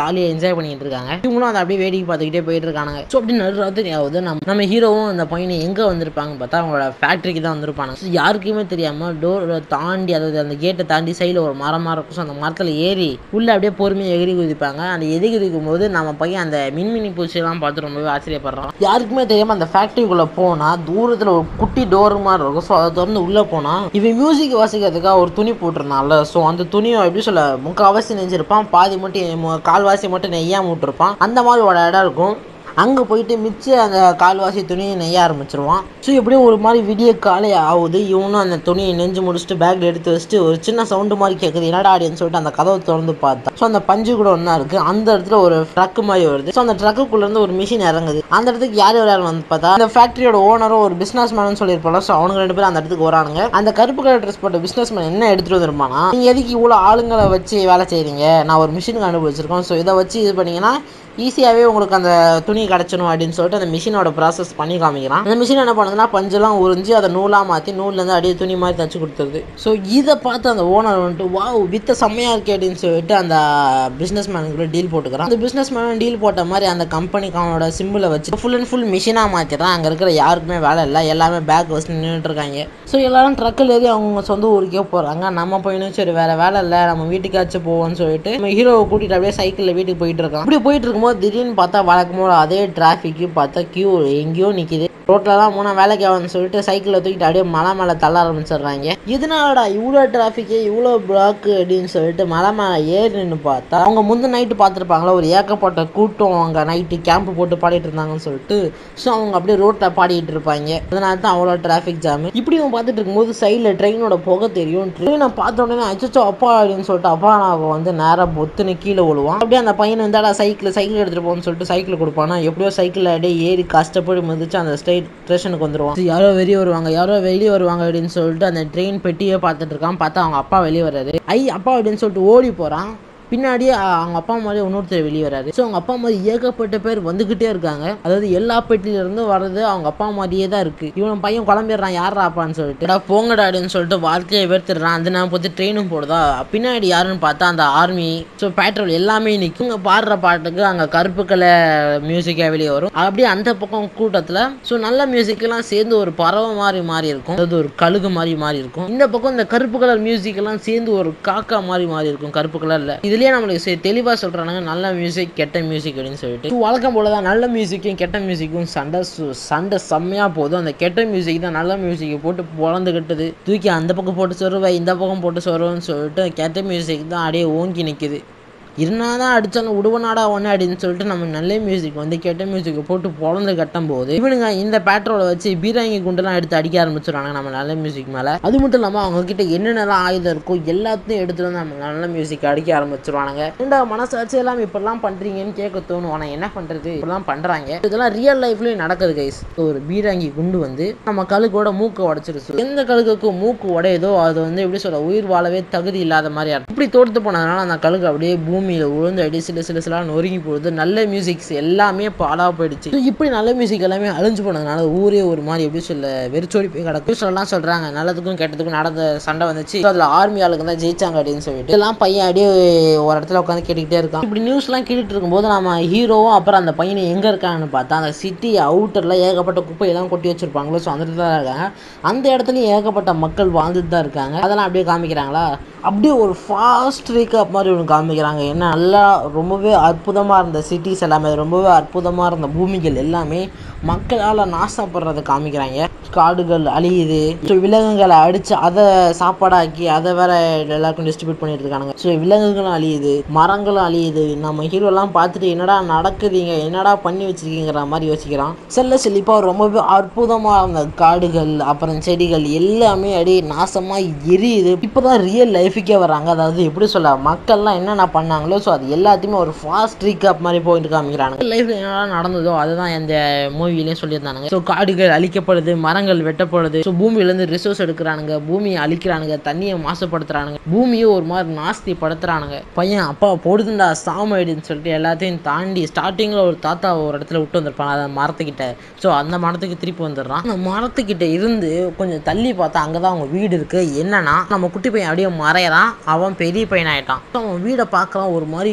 என்ஜாய் பண்ணிட்டு இருக்காங்க இவங்களும் அதை அப்படியே வேடிக்கை பார்த்துக்கிட்டே போயிட்டு இருக்காங்க ஸோ அப்படி நடுராத்திரி ஆகுது நம்ம நம்ம ஹீரோவும் அந்த பையனை எங்கே வந்திருப்பாங்க பார்த்தா அவங்களோட ஃபேக்ட்ரிக்கு தான் வந்திருப்பாங்க ஸோ யாருக்குமே தெரியாமல் டோர் தாண்டி அதாவது அந்த கேட்டை தாண்டி சைடில் ஒரு மரமாக இருக்கும் ஸோ அந்த மரத்தில் ஏறி உள்ளே அப்படியே பொறுமையாக எகிரி குதிப்பாங்க அந்த எதிரி குதிக்கும் போது நம்ம பையன் அந்த மின்மினி பூச்சியெல்லாம் பார்த்து ரொம்பவே ஆச்சரியப்படுறான் யாருக்குமே தெரியாமல் அந்த ஃபேக்ட்ரிக்குள்ளே போனால் தூரத்தில் ஒரு குட்டி டோர் மாதிரி இருக்கும் ஸோ அதை திறந்து உள்ளே போனால் இவன் மியூசிக் வாசிக்கிறதுக்காக ஒரு துணி போட்டிருந்தான்ல ஸோ அந்த துணியை எப்படி சொல்ல முக்கால்வாசி நெஞ்சிருப்பான் பாதி மட்டும் மு- கால்வாசி மட்டும் நெய்யாம விட்டுருப்பான் அந்த மாதிரி ஒரு இடம் இருக்கும் அங்கே போயிட்டு மிச்ச அந்த கால்வாசி துணியை நெய்ய ஆரம்பிச்சிருவான் ஸோ எப்படியும் ஒரு மாதிரி விடிய காலை ஆகுது இவனும் அந்த துணியை நெஞ்சு முடிச்சுட்டு பேக்கில் எடுத்து வச்சுட்டு ஒரு சின்ன சவுண்டு மாதிரி கேட்குது என்னடா அப்படின்னு சொல்லிட்டு அந்த கதவை திறந்து பார்த்தா ஸோ அந்த பஞ்சு கூட ஒன்றா இருக்குது அந்த இடத்துல ஒரு ட்ரக் மாதிரி வருது ஸோ அந்த ட்ரக்குக்குள்ளேருந்து ஒரு மிஷின் இறங்குது அந்த இடத்துக்கு யார் யார் வந்து பார்த்தா அந்த ஃபேக்ட்ரியோட ஓனரும் ஒரு பிஸ்னஸ் மேனும் சொல்லியிருப்பாங்க ஸோ அவனுங்க ரெண்டு பேரும் அந்த இடத்துக்கு வரானுங்க அந்த கருப்பு கலர் ட்ரெஸ் போட்ட பிஸ்னஸ் மேன் என்ன எடுத்துகிட்டு வந்திருப்பானா நீங்கள் எதுக்கு இவ்வளோ ஆளுங்களை வச்சு வேலை செய்கிறீங்க நான் ஒரு மிஷின் கண்டுபிடிச்சிருக்கோம் ஸோ இதை வச்சு இது பண்ணீங்கன்னா ஈஸியாகவே உங்களுக்கு அந்த துணி கிடச்சிடும் அப்படின்னு சொல்லிட்டு அந்த மிஷினோட ப்ராசஸ் பண்ணி காமிக்கிறான் அந்த மிஷின் என்ன பண்ணுதுன்னா பஞ்செல்லாம் உறிஞ்சி அதை நூலாக மாற்றி நூல்லேருந்து அப்படியே துணி மாதிரி தச்சு கொடுத்துருது ஸோ இதை பார்த்து அந்த ஓனர் வந்துட்டு வாவ் வித்த செம்மையாக இருக்கே அப்படின்னு சொல்லிட்டு அந்த பிஸ்னஸ் மேனுக்குள்ள டீல் போட்டுக்கிறான் அந்த பிஸ்னஸ் மேன் டீல் போட்ட மாதிரி அந்த கம்பெனிக்கு அவனோட சிம்பிளை வச்சு ஃபுல் அண்ட் ஃபுல் மிஷினாக மாற்றிடுறான் அங்கே இருக்கிற யாருக்குமே வேலை இல்லை எல்லாமே பேக் வச்சு நின்றுட்டு இருக்காங்க ஸோ எல்லாரும் ட்ரக்கில் ஏறி அவங்க சொந்த ஊருக்கே போகிறாங்க நம்ம பையனும் சரி வேறு வேலை இல்லை நம்ம வீட்டுக்காச்சும் போவோம்னு சொல்லிட்டு நம்ம ஹீரோவை கூட்டிகிட்டு அப்படியே சைக்கிளில் வீட்டுக்கு போயிட்டு இருக்கான் அப்படி போயிட்டு இருக்கும்போது திடீர்னு பார்த்தா வழக்கம் போல அதே டிராஃபிக்கு பார்த்தா கியூ எங்கேயோ நிற்கிது ரோட்லலாம் மூணா வேலைக்கு ஆகும்னு சொல்லிட்டு சைக்கிளில் தூக்கிட்டு அப்படியே மலை மேலே தள்ள ஆரம்பிச்சிடுறாங்க இதனாலடா இவ்வளோ டிராஃபிக்கு இவ்வளோ பிளாக்கு அப்படின்னு சொல்லிட்டு மலை மேலே ஏறி நின்று பார்த்தா அவங்க முந்தின நைட்டு பார்த்துருப்பாங்களா ஒரு ஏகப்பட்ட கூட்டம் அவங்க நைட்டு கேம்ப் போட்டு பாடிட்டு இருந்தாங்கன்னு சொல்லிட்டு ஸோ அவங்க அப்படியே ரோட்டில் பாடிட்டு இருப்பாங்க அதனால தான் அவ்வளோ டிராஃபிக் ஜாம் இப்படி அவங்க பார்த்துட்டு இருக்கும்போது சைடில் ட்ரெயினோட புகை தெரியும் ட்ரெயினை பார்த்த உடனே அச்சோ அப்பா அப்படின்னு சொல்லிட்டு அப்பா நான் வந்து நேராக பொத்துன்னு கீழே விழுவான் அப்படியே அந்த பையன் வந்தாடா சைக்கிள் சைக்கிள் எடுத்துகிட்டு போகணும்னு சொல்லிட்டு சைக்கிள் கொடுப்பானா எப்படியோ சைக்கிளில் அப்படியே ஏறி கஷ்டப்பட்டு மிதிச்சு அந்த ஸ்டேட் ஸ்டேஷனுக்கு வந்துடுவான் யாரோ வெளியே வருவாங்க யாரோ வெளியே வருவாங்க அப்படின்னு சொல்லிட்டு அந்த ட்ரெயின் பெட்டியை பார்த்துட்டு இருக்கான் பார்த்தா அவங்க அப்பா வெளியே வர்றாரு ஐ அப்பா அப்படின்னு சொல்லிட்டு ஓடி போகிறான் பின்னாடியே அ- அவங்க அப்பா மாதிரி இன்னொருத்தர் வெளியே வராரு ஸோ அவங்க அப்பா மாதிரி ஏகப்பட்ட பேர் வந்துக்கிட்டே இருக்காங்க அதாவது எல்லா பெட்டியில இருந்து வர்றது அவங்க அப்பா மாதிரியே தான் இருக்கு இவன் பையன் குழம்பிடுறான் யாரா அப்பான்னு சொல்லிட்டு "டா, போங்கடா அப்படின்னு சொல்லிட்டு வாழ்க்கையை வெறுத்துடுறான் அந்த நான் போட்டு ட்ரெயினும் போடுதா பின்னாடி யாருன்னு பார்த்தா அந்த ஆர்மி ஸோ பேட்ரோல் எல்லாமே நிற்கும் இங்கே பாடுற பாட்டுக்கு அங்கே கருப்பு கலர் மியூசிக்காக வெளியே வரும் அப்படியே அந்த பக்கம் கூட்டத்தில் ஸோ நல்ல மியூசிக்கெல்லாம் சேர்ந்து ஒரு பறவை மாதிரி மாறி இருக்கும் அதாவது ஒரு கழுகு மாதிரி மாறி இருக்கும் இந்த பக்கம் இந்த கருப்பு கலர் மியூசிக் எல்லாம் சேர்ந்து ஒரு காக்கா மாதிரி மாறி இருக்கும் கருப்பு கலர்ல இதுலயே நம்மளுக்கு சரி தெளிவா சொல்றாங்க நல்ல மியூசிக் கெட்ட மியூசிக் அப்படின்னு சொல்லிட்டு So, வழக்கம் போல தான் நல்ல மியூசிக்கும் கெட்ட மியூசிக்கும் சண்டை சு- சண்டை செம்மையா போதும் அந்த கெட்ட மியூசிக் தான் நல்ல மியூசிக்கை போட்டு பொழந்து கட்டுது தூக்கி அந்த பக்கம் போட்டு சொருவை இந்த பக்கம் போட்டு சொருவன்னு சொல்லிட்டு கெட்ட மியூசிக் தான் அப்படியே ஓங்கி நிக்குது இருந்தாதான் அடிச்சாலும் விடுவனாடா ஒன்று அப்படின்னு சொல்லிட்டு நம்ம நல்ல மியூசிக் வந்து கெட்ட மியூசிக்கை போட்டு பொழந்து கட்டும் போது இவனுங்க இந்த பேட்ரோலை வச்சு பீராங்கி குண்டெல்லாம் எடுத்து அடிக்க ஆரம்பிச்சிடுறாங்க நம்ம நல்ல மியூசிக் மேலே அது மட்டும் இல்லாமல் அவங்க கிட்ட என்னென்னலாம் ஆயுதம் இருக்கோ எல்லாத்தையும் எடுத்துட்டு வந்து நம்ம நல்ல மியூசிக் அடிக்க ஆரம்பிச்சிருவானுங்க இந்த மனசாட்சி எல்லாம் இப்படிலாம் பண்றீங்கன்னு கேட்க தோணும் ஆனால் என்ன பண்றது இப்படிலாம் பண்றாங்க இதெல்லாம் ரியல் லைஃப்லயும் நடக்குது கைஸ் ஒரு பீராங்கி குண்டு வந்து நம்ம கழுகோட மூக்கு உடைச்சிருச்சு எந்த கழுகுக்கும் மூக்கு உடையுதோ அது வந்து எப்படி சொல்ல உயிர் வாழவே தகுதி இல்லாத மாதிரி இருக்கும். இப்படி தோர்த்து போனதுனால அந்த கழுகு அப்படியே பூமியில விழுந்து அடி சில சில சில நொறுங்கி போகுது நல்ல மியூசிக்ஸ் எல்லாமே பாலா போயிடுச்சு So, இப்படி நல்ல மியூசிக் எல்லாமே அழிஞ்சு போனதுனால ஊரே ஒரு மாதிரி எப்படி சொல்ல வெறிச்சோடி போய் கிடக்கு சொல்லலாம் சொல்றாங்க நல்லதுக்கும் கெட்டதுக்கும் நடந்த சண்டை வந்துச்சு So, அதுல ஆர்மி ஆளுங்க தான் ஜெயிச்சாங்க அப்படின்னு சொல்லிட்டு இதெல்லாம் பையன் அப்படியே ஒரு இடத்துல உட்காந்து கேட்டுக்கிட்டே இருக்கான் இப்படி நியூஸ்லாம் கேட்டுட்டு இருக்கும்போது நம்ம ஹீரோவும் அப்புறம் அந்த பையனை எங்க இருக்கான்னு பார்த்தா அந்த சிட்டி அவுட்டர்ல ஏகப்பட்ட குப்பையெல்லாம் கொட்டி வச்சிருப்பாங்களோ ஸோ அந்த இடத்துல தான் இருக்காங்க அந்த இடத்துலயும் ஏகப்பட்ட மக்கள் வாழ்ந்துட்டு தான் இருக்காங்க அதெல்லாம் அப்படியே காமிக்கிறாங்களா அப்படியே ஒரு ஃபாஸ்ட் ரீகப் மாதிரி ஒன்று காமிக்கிறாங்க என்ன நல்லா ரொம்பவே அற்புதமாக இருந்த சிட்டிஸ் எல்லாமே ரொம்பவே அற்புதமாக இருந்த பூமிகள் எல்லாமே மக்களால் நாசப்படுறதை காமிக்கிறாங்க காடுகள் அழியுது ஸோ விலங்குகளை அடித்து அதை சாப்பாடாக்கி அதை வேற எல்லாருக்கும் டிஸ்ட்ரிபியூட் பண்ணிட்டு இருக்கானுங்க ஸோ விலங்குகளும் அழியுது மரங்களும் அழியுது நம்ம ஹீரோலாம் பார்த்துட்டு என்னடா நடக்குதுங்க என்னடா பண்ணி வச்சிருக்கீங்கிற மாதிரி யோசிக்கிறான் செல்ல செழிப்பாக ரொம்பவே அற்புதமாக இருந்த காடுகள் அப்புறம் செடிகள் எல்லாமே அப்படியே நாசமாக எரியுது இப்போதான் ரியல் லைஃபுக்கே வராங்க அதாவது எப்படி சொல்ல மக்கள்லாம் என்னென்ன பண்ணாங்களோ ஸோ அது எல்லாத்தையுமே ஒரு ஃபாஸ்ட் ரீகாப் மாதிரி போயிட்டு காமிக்கிறாங்க லைஃப்பில் என்னடா நடந்ததோ அதுதான் இந்த மூவிலையும் சொல்லியிருந்தானுங்க ஸோ காடுகள் அழிக்கப்படுது மரங்கள் வெட்டப்படுது ஸோ பூமியிலேருந்து ரிசோர்ஸ் எடுக்கிறானுங்க பூமியை அழிக்கிறானுங்க தண்ணியை மாசுபடுத்துறானுங்க பூமியை ஒரு மாதிரி நாஸ்தி படுத்துறானுங்க பையன் அப்பா போடுதுண்டா சாமடின்னு சொல்லிட்டு எல்லாத்தையும் தாண்டி ஸ்டார்டிங்கில் ஒரு தாத்தா ஒரு இடத்துல விட்டு வந்திருப்பான் அந்த மரத்துக்கிட்ட ஸோ அந்த மரத்துக்கு திருப்பி வந்துடுறான் அந்த மரத்துக்கிட்ட இருந்து கொஞ்சம் தள்ளி பார்த்தா அங்கே தான் அவங்க வீடு இருக்கு என்னன்னா நம்ம குட்டி பையன் அப்படியே மறையறான் அவன் பெரிய பையன் ஆயிட்டான் So, அவன் வீடை பார்க்கலாம் ஒரு மாதிரி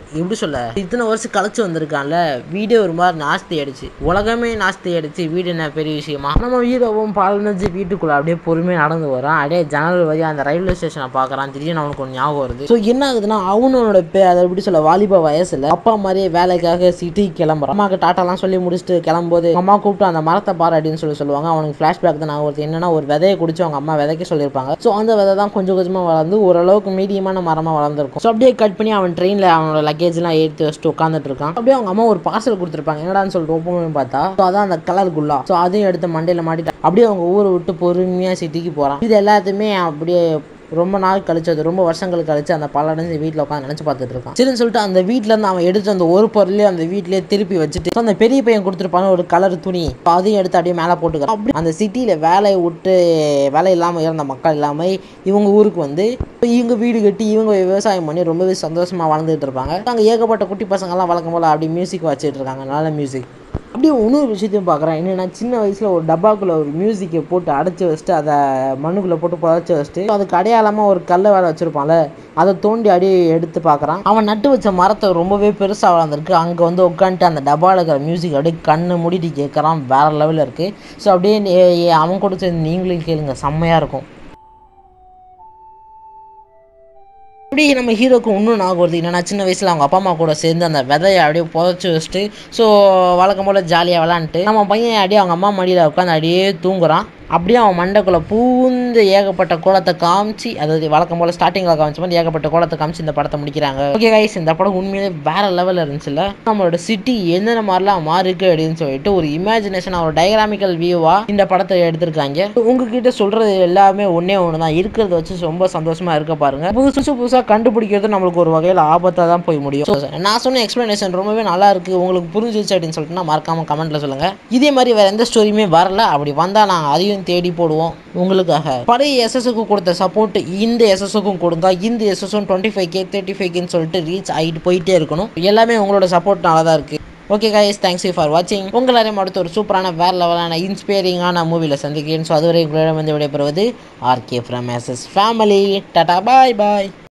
எப்படி சொல்ல இத்தனை வருஷம் கழிச்சு வந்திருக்கான்ல வீடே ஒரு மாதிரி நாஸ்தி ஆயிடுச்சு உலகமே நாஸ்தி ஆயிடுச்சு வீடு என்ன பெரிய விஷயமா நம்ம ஹீரோவும் பதினஞ்சு வீட்டுக்குள்ள அப்படியே பொறுமையாக நடந்து வரான் அப்படியே ஜன்னல் வழியாக அந்த ரயில்வே ஸ்டேஷனை பார்க்குறான் திடீர்னு அவனுக்கு ஒரு ஞாபகம் வருது ஸோ என்ன ஆகுதுன்னா அவனோட பே அதை எப்படி சொல்ல வாலிப வயசுல அப்பா மாதிரியே வேலைக்காக சிட்டிக்கு கிளம்புறான் அம்மாக்கு டாட்டாலாம் சொல்லி முடிச்சுட்டு கிளம்பும்போது அம்மா கூப்பிட்டு அந்த மரத்தை பாரு அப்படின்னு சொல்லி சொல்லுவாங்க அவனுக்கு ஃப்ளாஷ்பேக் தான் நான் ஒருத்தர் என்னன்னா ஒரு விதையை குடிச்சு அவங்க அம்மா விதைக்க சொல்லியிருப்பாங்க ஸோ அந்த விதை தான் கொஞ்சம் கொஞ்சமாக வளர்ந்து ஓரளவுக்கு மீடியமான மரமாக வளர்ந்துருக்கும் ஸோ அப்படியே கட் பண்ணி அவன் ட்ரெயினில் அவனோட லக்கேஜ்லாம் ஏற்றி வச்சுட்டு உட்காந்துட்டு இருக்கான் அப்படியே அவங்க அம்மா ஒரு பார்சல் கொடுத்துருப்பாங்க என்னடான்னு சொல்லிட்டு ஓப்பன் பண்ணி பார்த்தா ஸோ அதான் அந்த கலர் குல்லா ஸோ அதையும் எடுத்து மண்டையில் மாட்டிட்டு அப்படியே அவங்க ஊரை விட்டு பொறுமையாக சிட்டிக்கு போகிறான் இது எல்லாத்தையுமே அப்படியே ரொம்ப நாள் கழிச்சு அது ரொம்ப வருஷங்கள் கழிச்சு அந்த பல்லடைஞ்சு வீட்டில் உட்காந்து நினச்சி பார்த்துட்டு இருக்கான் சரின்னு சொல்லிட்டு அந்த வீட்டில் இருந்து அவன் எடுத்து அந்த ஒரு பொருளே அந்த வீட்டிலே திருப்பி வச்சுட்டு so அந்த பெரிய பையன் கொடுத்துருப்பான ஒரு கலர் துணி so அதையும் எடுத்து அப்படியே மேலே போட்டுக்கிறான் அப்படி அந்த சிட்டியில் வேலையை விட்டு வேலை இல்லாமல் இருந்த மக்கள் இல்லாமல் இவங்க ஊருக்கு வந்து இப்ப இவங்க வீடு கட்டி இவங்க விவசாயம் பண்ணி ரொம்பவே சந்தோஷமாக வாழ்ந்துட்டு இருப்பாங்க அங்கே ஏகப்பட்ட குட்டி பசங்கள்லாம் வழக்கம் போல் அப்படி மியூசிக் வச்சுட்டு இருக்காங்க நல்ல மியூசிக் அப்படியே இன்னொரு விஷயத்தையும் பார்க்குறேன் என்னென்னா சின்ன வயசில் ஒரு டப்பாக்குள்ளே ஒரு மியூசிக்கை போட்டு அடைச்சி வச்சுட்டு அதை மண்ணுக்குள்ளே போட்டு புதைச்சி வச்சுட்டு அதுக்கு அடையாளமாக ஒரு கல்லை வேலை வச்சுருப்பான்ல அதை தோண்டி அப்படியே எடுத்து பார்க்குறான் அவன் நட்டு வச்ச மரத்தை ரொம்பவே பெருசாக வளர்ந்துருக்கு அங்கே வந்து உட்காந்துட்டு அந்த டப்பாவில் இருக்கிற மியூசிக் அப்படியே கண்ணு மூடிட்டு கேட்குறான் வேறு லெவலில் இருக்குது ஸோ அப்படியே நீ- அவன் கூட சேர்ந்து நீங்களும் கேளுங்க செம்மையாக இருக்கும் அப்படியே நம்ம ஹீரோக்கு இன்னும் ஞாபகம் வருது என்னன்னா சின்ன வயசில் அவங்க அப்பா அம்மா கூட சேர்ந்து அந்த விதையை அப்படியே புதைச்சி வச்சுட்டு ஸோ வழக்கம் போல் ஜாலியாக விளாண்டுட்டு நம்ம பையன் அப்படியே அவங்க அம்மா மடியில் உட்காந்து அப்படியே தூங்குறான் அப்படியே அவன் மண்டைக்குள்ளே பூந்து ஏகப்பட்ட கோலத்தை காமிச்சு அதாவது வழக்கம் போல் ஸ்டார்டிங்கில் காமிச்ச மாதிரி ஏகப்பட்ட கோலத்தை காமிச்சு இந்த படத்தை முடிக்கிறாங்க ஓகே கைஸ் இந்த படம் உண்மையிலே வேற லெவலில் இருந்துச்சுல்ல நம்மளோட சிட்டி என்னென்ன மாதிரிலாம் மாறி இருக்கு அப்படின்னு சொல்லிட்டு ஒரு இமேஜினேஷன் ஒரு டயக்ராமிக்கல் வியூவாக இந்த படத்தை எடுத்திருக்காங்க உங்ககிட்ட சொல்கிறது எல்லாமே ஒன்றே ஒன்று தான் இருக்கிறத வச்சு ரொம்ப சந்தோஷமா இருக்க பாருங்க புதுசு புதுசாக கண்டுபிடிக்கிறது நம்மளுக்கு ஒரு வகையில் ஆபத்தாக தான் போய் முடியும் So, நான் சொன்ன எக்ஸ்பிளனேஷன் ரொம்பவே நல்லா இருக்கு உங்களுக்கு புரிஞ்சிச்சு அப்படின்னு சொல்லிட்டு நான் மறக்காம கமெண்ட்ல சொல்லுங்க இதே மாதிரி வேற எந்த ஸ்டோரியுமே வரல அப்படி வந்தா நான் அதையும் தேடி போடுவோம் உங்களுக்காக பழைய எஸ்எஸ்க்கு கொடுத்த சப்போர்ட் இந்த எஸ்எஸ்க்கும் கொடுங்க இந்த எஸ்எஸ்ஸும் twenty five K thirty five கேன்னு சொல்லிட்டு ரீச் ஆகிட்டு போயிட்டே இருக்கணும் எல்லாமே உங்களோட சப்போர்ட் நல்லா தான் இருக்கு okay guys thanks you for வாட்சிங் உங்களாரையும் அடுத்த ஒரு சூப்பரான வேற லெவலான இன்ஸ்பைரிங்கான மூவியில் சந்திக்கிறேன் ஸோ அதுவரை உங்களிடம் வந்து விடைபெறுவது RK from SS family tata bye bye